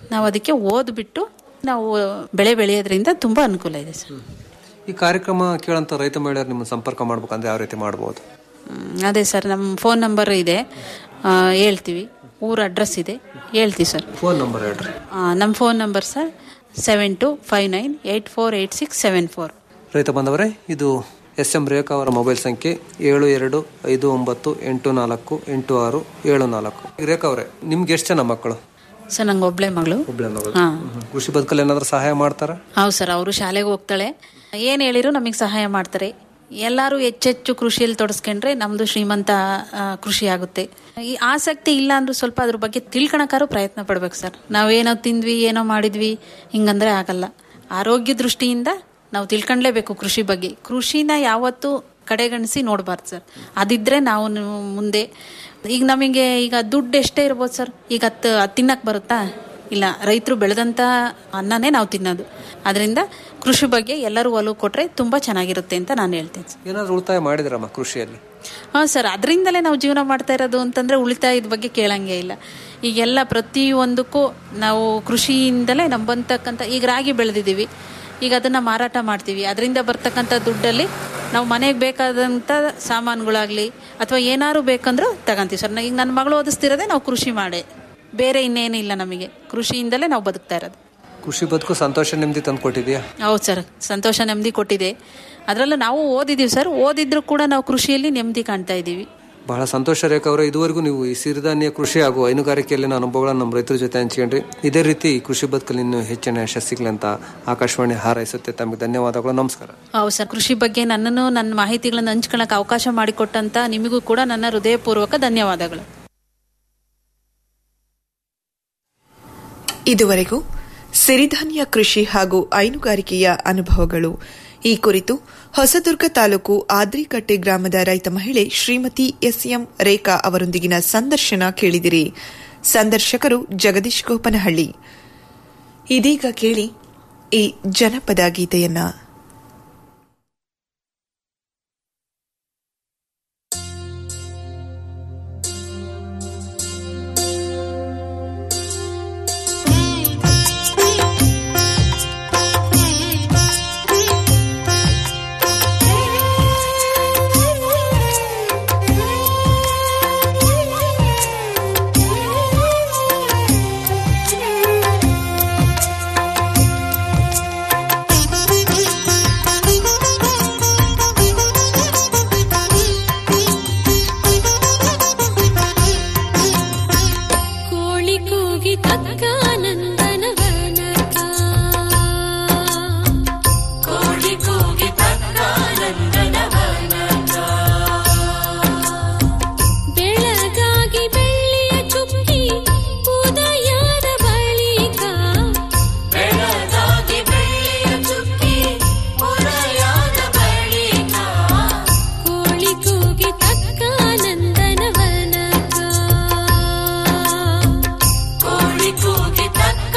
ನಾವು ಅದಕ್ಕೆ ಓದ್ಬಿಟ್ಟು ನಾವು ಬೆಳೆ ಬೆಳೆಯೋದ್ರಿಂದ ತುಂಬಾ ಅನುಕೂಲ ಇದೆ ಸರ್ ಈ ಕಾರ್ಯಕ್ರಮ ಕೇಳಂತ ರೈತ ಮಹಿಳೆಯರು ನಿಮ್ಮನ್ನು ಸಂಪರ್ಕ ಮಾಡ್ಬೇಕಂದ್ರೆ ಯಾವ ರೀತಿ ಮಾಡ್ಬೋದು ಹ್ಮ್, ಅದೇ ಸರ್ ನಮ್ಮ ಫೋನ್ ನಂಬರ್ ಇದೆ ಆ, ಹೇಳ್ತೀವಿ ಊರ ಅಡ್ರೆಸ್ ಇದೆ ಹೇಳ್ತೀವಿ ಸರ್ ಫೋನ್ ನಂಬರ್ ಹೇಳ್ರಿ ನಮ್ಮ phone number sir seven two five nine eight four eight six seven four ರೈತ ಬಂದವರೇ ಇದು ಎಸ್ ಎಂ ರೇಖಾ ಅವರ ಮೊಬೈಲ್ ಸಂಖ್ಯೆ ಏಳು ಎರಡು ಐದು ಒಂಬತ್ತು ಎಂಟು ನಾಲ್ಕು ಎಂಟು ಆರು ಏಳು ನಾಲ್ಕು ರೇಖಾ ಅವರೇ ನಿಮ್ಗೆ ಎಷ್ಟು ಜನ ಮಕ್ಕಳು ಸರ್ ನಂಗೆ ಒಬ್ಳೆ ಮಗಳು ಒಬ್ಳೆ ಮಗಳು ಹಾ. ಹ್ಮ್. ಕೃಷಿ ಬದುಕಲ್ಲಿ ಏನಾದ್ರು ಸಹಾಯ ಮಾಡ್ತಾರ ಹೌದು ಸರ್ ಅವರು ಶಾಲೆಗೆ ಹೋಗ್ತಾಳೆ ಏನು ಹೇಳಿದ್ರು ನಮಗೆ ಸಹಾಯ ಮಾಡ್ತಾರೆ ಎಲ್ಲರೂ ಹೆಚ್ಚೆಚ್ಚು ಕೃಷಿಯಲ್ಲಿ ತೊಡಸ್ಕೊಂಡ್ರೆ ನಮ್ದು ಶ್ರೀಮಂತ ಆ, ಕೃಷಿ ಆಗುತ್ತೆ ಈ ಆಸಕ್ತಿ ಇಲ್ಲ ಅಂದ್ರೂ ಸ್ವಲ್ಪ ಅದ್ರ ಬಗ್ಗೆ ತಿಳ್ಕೊಳಕಾರು ಪ್ರಯತ್ನ ಪಡ್ಬೇಕು ಸರ್ ನಾವೇನೋ ತಿಂದ್ವಿ ಏನೋ ಮಾಡಿದ್ವಿ ಹಿಂಗಂದ್ರೆ ಆಗಲ್ಲ ಆರೋಗ್ಯ ದೃಷ್ಟಿಯಿಂದ ನಾವು ತಿಳ್ಕೊಂಡ್ಲೇಬೇಕು ಕೃಷಿ ಬಗ್ಗೆ ಕೃಷಿನ ಯಾವತ್ತೂ ಕಡೆಗಣಿಸಿ ನೋಡಬಾರ್ದು ಸರ್ ಅದಿದ್ರೆ ನಾವು ನು- ಮುಂದೆ ಈಗ ನಮಗೆ ಈಗ ದುಡ್ಡು ಎಷ್ಟೇ ಇರ್ಬೋದು ಸರ್ ಈಗ ಹತ್ತು ಹತ್ತು ತಿನ್ನಕ್ಕೆ ಬರುತ್ತಾ ಇಲ್ಲ ರೈತರು ಬೆಳೆದಂತ ಅನ್ನನೇ ನಾವು ತಿನ್ನೋದು ಅದರಿಂದ ಕೃಷಿ ಬಗ್ಗೆ ಎಲ್ಲರೂ ಒಲವು ಕೊಟ್ರೆ ತುಂಬಾ ಚೆನ್ನಾಗಿರುತ್ತೆ ಅಂತ ನಾನು ಹೇಳ್ತೇನೆ ಸರ್. ಏನಾದ್ರು ಉಳಿತಾಯ ಮಾಡಿದ್ರಮ್ಮ ಕೃಷಿಯಲ್ಲಿ ಹಾ ಸರ್ ಅದರಿಂದಲೇ ನಾವು ಜೀವನ ಮಾಡ್ತಾ ಇರೋದು ಅಂತಂದ್ರೆ ಉಳಿತಾಯದ ಬಗ್ಗೆ ಕೇಳಂಗೆ ಇಲ್ಲ ಈಗೆಲ್ಲ ಪ್ರತಿಯೊಂದಕ್ಕೂ ನಾವು ಕೃಷಿಯಿಂದಲೇ ನಮ್ಮ ಬಂತಕ್ಕಂಥ ಈಗ ರಾಗಿ ಬೆಳೆದಿದ್ದೀವಿ ಈಗ ಅದನ್ನ ಮಾರಾಟ ಮಾಡ್ತೀವಿ ಅದರಿಂದ ಬರ್ತಕ್ಕಂಥ ದುಡ್ಡಲ್ಲಿ ನಾವು ಮನೆಗೆ ಬೇಕಾದಂಥ ಸಾಮಾನುಗಳಾಗ್ಲಿ ಅಥವಾ ಏನಾದ್ರು ಬೇಕಂದ್ರೂ ತಗೊಂತೀವಿ ಸರ್ ಈಗ ನನ್ನ ಮಗಳು ಓದಿಸ್ತಿರೋದೇ ನಾವು ಕೃಷಿ ಮಾಡೇ ಬೇರೆ ಇನ್ನೇನಿಲ್ಲ ನಮಗೆ ಕೃಷಿಯಿಂದಲೇ ನಾವು ಬದುಕ್ತಾ ಇರೋದು ಕೃಷಿ ಬದುಕು ಸಂತೋಷ ನೆಮ್ಮದಿ ತಂದು ಕೊಟ್ಟಿದ್ಯಾ ಹೌದು ಸರ್ ಸಂತೋಷ ನೆಮ್ಮದಿ ಕೊಟ್ಟಿದೆ ಅದರಲ್ಲೂ ನಾವು ಓದಿದ್ದೀವಿ ಸರ್ ಓದಿದ್ರು ಕೂಡ ನಾವು ಕೃಷಿಯಲ್ಲಿ ನೆಮ್ಮದಿ ಕಾಣ್ತಾ ಇದ್ದೀವಿ ಬಹಳ ಸಂತೋಷ ರೇಖಾ ಅವರೇ ಇದುವರೆಗೂ ನೀವು ಈ ಸಿರಿಧಾನ್ಯ ಕೃಷಿ ಹಾಗೂ ಹೈನುಗಾರಿಕೆಯಲ್ಲಿನ ಅನುಭವಗಳನ್ನು ನಮ್ಮ ರೈತರ ಜೊತೆ ಹಂಚ್ಕೊಂಡ್ರಿ ಇದೇ ರೀತಿ ಈ ಕೃಷಿ ಬದುಕಲ್ಲಿ ಇನ್ನೂ ಹೆಚ್ಚಿನ ಯಶಸ್ಸಿಗ್ಲಿ ಅಂತ ಆಕಾಶವಾಣಿ ಹಾರೈಸುತ್ತೆ ತಮಗೆ ಧನ್ಯವಾದಗಳು ನಮಸ್ಕಾರ ಹೌದು ಸರ್ ಕೃಷಿ ಬಗ್ಗೆ ನನ್ನನ್ನು ನನ್ನ ಮಾಹಿತಿಗಳನ್ನು ಹಂಚ್ಕೊಳ್ಳೋಕೆ ಅವಕಾಶ ಮಾಡಿಕೊಟ್ಟಂತ ನಿಮಗೂ ಕೂಡ ನನ್ನ ಹೃದಯಪೂರ್ವಕ ಧನ್ಯವಾದಗಳು ಇದುವರೆಗೂ ಸಿರಿಧಾನ್ಯ ಕೃಷಿ ಹಾಗೂ ಹೈನುಗಾರಿಕೆಯ ಅನುಭವಗಳು ಈ ಕುರಿತು ಹೊಸದುರ್ಗ ತಾಲೂಕು ಆದ್ರಿಕಟ್ಟೆ ಗ್ರಾಮದ ರೈತ ಮಹಿಳೆ ಶ್ರೀಮತಿ ಎಸ್ಎಂ ರೇಖಾ ಅವರೊಂದಿಗಿನ ಸಂದರ್ಶನ ಕೇಳಿದಿರಿ ಸಂದರ್ಶಕರು ಜಗದೀಶ್ ಗೋಪನಹಳ್ಳಿ ಇದೀಗ ಕೇಳಿ ಈ ಜನಪದ ಗೀತೆಯನ್ನ ಕೋಳಿ ಕೂಗಿ ತಕ್ಕ ನಂದನವನಕ ಕೋಳಿ ಕೂಗಿ ತಕ್ಕ ನಂದನವನಕ ಬೆಳಗಾಗಿ ಬೆಳ್ಳಿಯ ಚುಕ್ಕಿ ಉದಯದ ಬಳಿಕ ಬೆಳಗಾಗಿ ಬೆಳ್ಳಿಯ ಚುಕ್ಕಿ ಉದಯದ ಬಳಿಕ ಕೋಳಿ ಕೂಗಿ ತಕ್ಕ ನಂದನವನಕ ಕೋಳಿ ಕೂಗಿ ತಕ್ಕ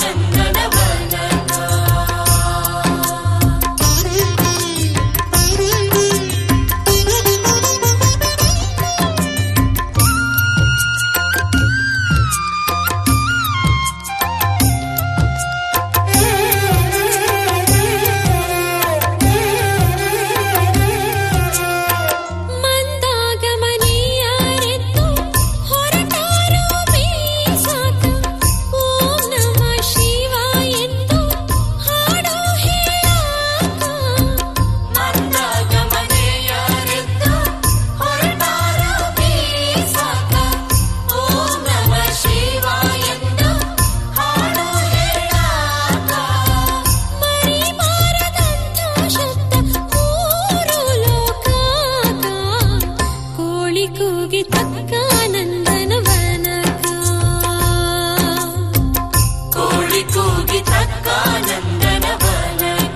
ಮಂದಾಗಮನೀಯರೆದ್ದು ಹೊರಟಾರು ಬೀಸಾಕ ಓಂ ನಮ ಶಿವಾಯ ಎಂದು ಹಾಡು ಹೇಳಾಕ ಮಂದಾಗಮನೀಯರೆದ್ದು ಹೊರಟಾರು ಬೀಸಾಕ ಓಂ ನಮ ಶಿವಾಯ ಎಂದು ಹಾಡು ಹೇಳಾಕ ಮರಿ ಮಾರದಂತ ಶಬ್ದ ಮೂರು ಲೋಕಾಕ ಕೋಳಿ ಕೂಗಿ ತಕ್ಕ ನಂದನವನಕ ಕೋಳಿ ಕೂಗಿ ತಕ್ಕ ನಂದನವನಕ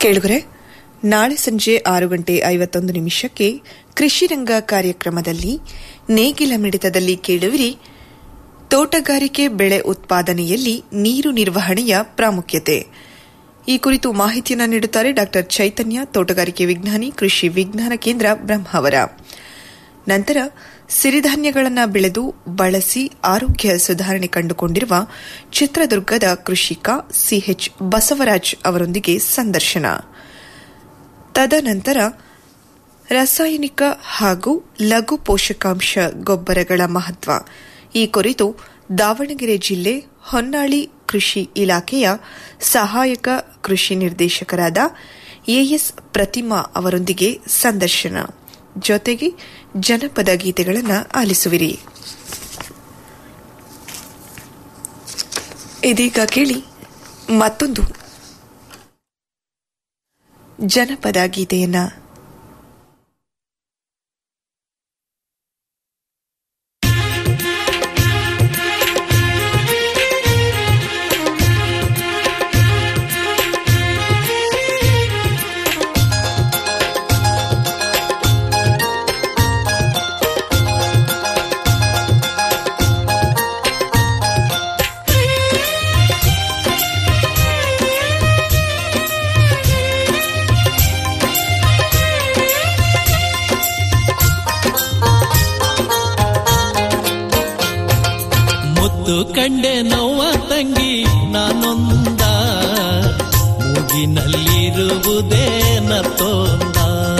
ಕೇಳುಗರೆ ನಾಳೆ ಸಂಜೆ ಆರು ಗಂಟೆ ಐವತ್ತೊಂದು ನಿಮಿಷಕ್ಕೆ ಕೃಷಿರಂಗ ಕಾರ್ಯಕ್ರಮದಲ್ಲಿ ನೇಗಿಲ ಮಿಡಿತದಲ್ಲಿ ಕೇಳುವಿರಿ ತೋಟಗಾರಿಕೆ ಬೆಳೆ ಉತ್ಪಾದನೆಯಲ್ಲಿ ನೀರು ನಿರ್ವಹಣೆಯ ಪ್ರಾಮುಖ್ಯತೆ ಈ ಕುರಿತು ಮಾಹಿತಿಯನ್ನು ನೀಡುತ್ತಾರೆ ಡಾ ಚೈತನ್ಯ ತೋಟಗಾರಿಕೆ ವಿಜ್ಞಾನಿ ಕೃಷಿ ವಿಜ್ಞಾನ ಕೇಂದ್ರ ಬ್ರಹ್ಮಾವರ ನಂತರ ಸಿರಿಧಾನ್ಯಗಳನ್ನು ಬೆಳೆದು ಬಳಸಿ ಆರೋಗ್ಯ ಸುಧಾರಣೆ ಕಂಡುಕೊಂಡಿರುವ ಚಿತ್ರದುರ್ಗದ ಕೃಷಿಕ ಸಿಎಚ್ ಬಸವರಾಜ್ ಅವರೊಂದಿಗೆ ಸಂದರ್ಶನ ತದನಂತರ ರಾಸಾಯನಿಕ ಹಾಗೂ ಲಘು ಪೋಷಕಾಂಶ ಗೊಬ್ಬರಗಳ ಮಹತ್ವ ಈ ಕುರಿತು ದಾವಣಗೆರೆ ಜಿಲ್ಲೆ ಹೊನ್ನಾಳಿ ಕೃಷಿ ಇಲಾಖೆಯ ಸಹಾಯಕ ಕೃಷಿ ನಿರ್ದೇಶಕರಾದ ಎಎಸ್ ಪ್ರತಿಮಾ ಅವರೊಂದಿಗೆ ಸಂದರ್ಶನ ಜೊತೆಗೆ ಜನಪದ ಗೀತೆಗಳನ್ನು ಆಲಿಸುವಿರಿ ಇದೀಗ ಕೇಳಿ ಮತ್ತೊಂದು ಜನಪದ ಗೀತೆಯನ್ನ ಮುದ್ದು ಕಂಡೆ ನೋವ ತಂಗಿ ನಾನೊಂದ ಮುಗಿನಲ್ಲಿರುವುದೇನ ತೋಂದ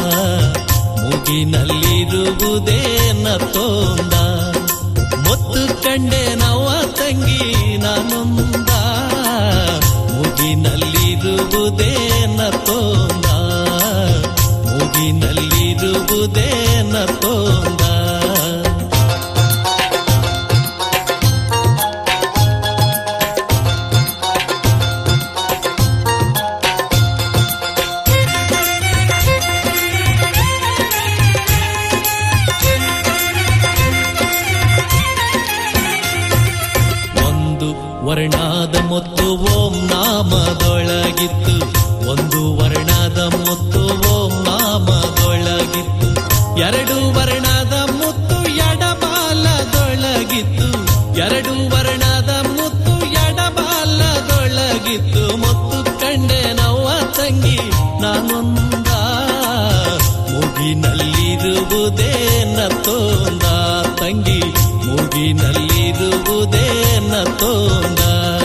ಮುಗಿನಲ್ಲಿರುವುದೇನ ತೋಂದ ಮುತ್ತು ಕಂಡೆ ನೋವ ತಂಗಿ ನಾನೊಂದ ಮುಗಿನಲ್ಲಿರುವುದೇನ ತೋಂದ ಮುಗಿನಲ್ಲಿರುವುದೇನ ತೋಂದ ಒಂದು ವರ್ಣದ ಮುತ್ತು ಓಂ ನಾಮದೊಳಗಿತ್ತು ಒಂದು ವರ್ಣದ ಮುತ್ತು ಓಂ ನಾಮದೊಳಗಿತ್ತು ಎರಡು ವರ್ಣದ ಮುತ್ತು ಎಡಬಾಲದೊಳಗಿತ್ತು ಎರಡು ವರ್ಣದ ಮುತ್ತು ಎಡಬಾಲದೊಳಗಿತ್ತು ಮುತ್ತು ಕಂಡೆ ನವ್ವ ತಂಗಿ ನಾನೊಂದ ಮುಗಿನಲ್ಲಿರುವುದೇನ ತೋಂದ ತಂಗಿ ಮುಗಿನಲ್ಲಿರುವುದೇನ ತೋಂದ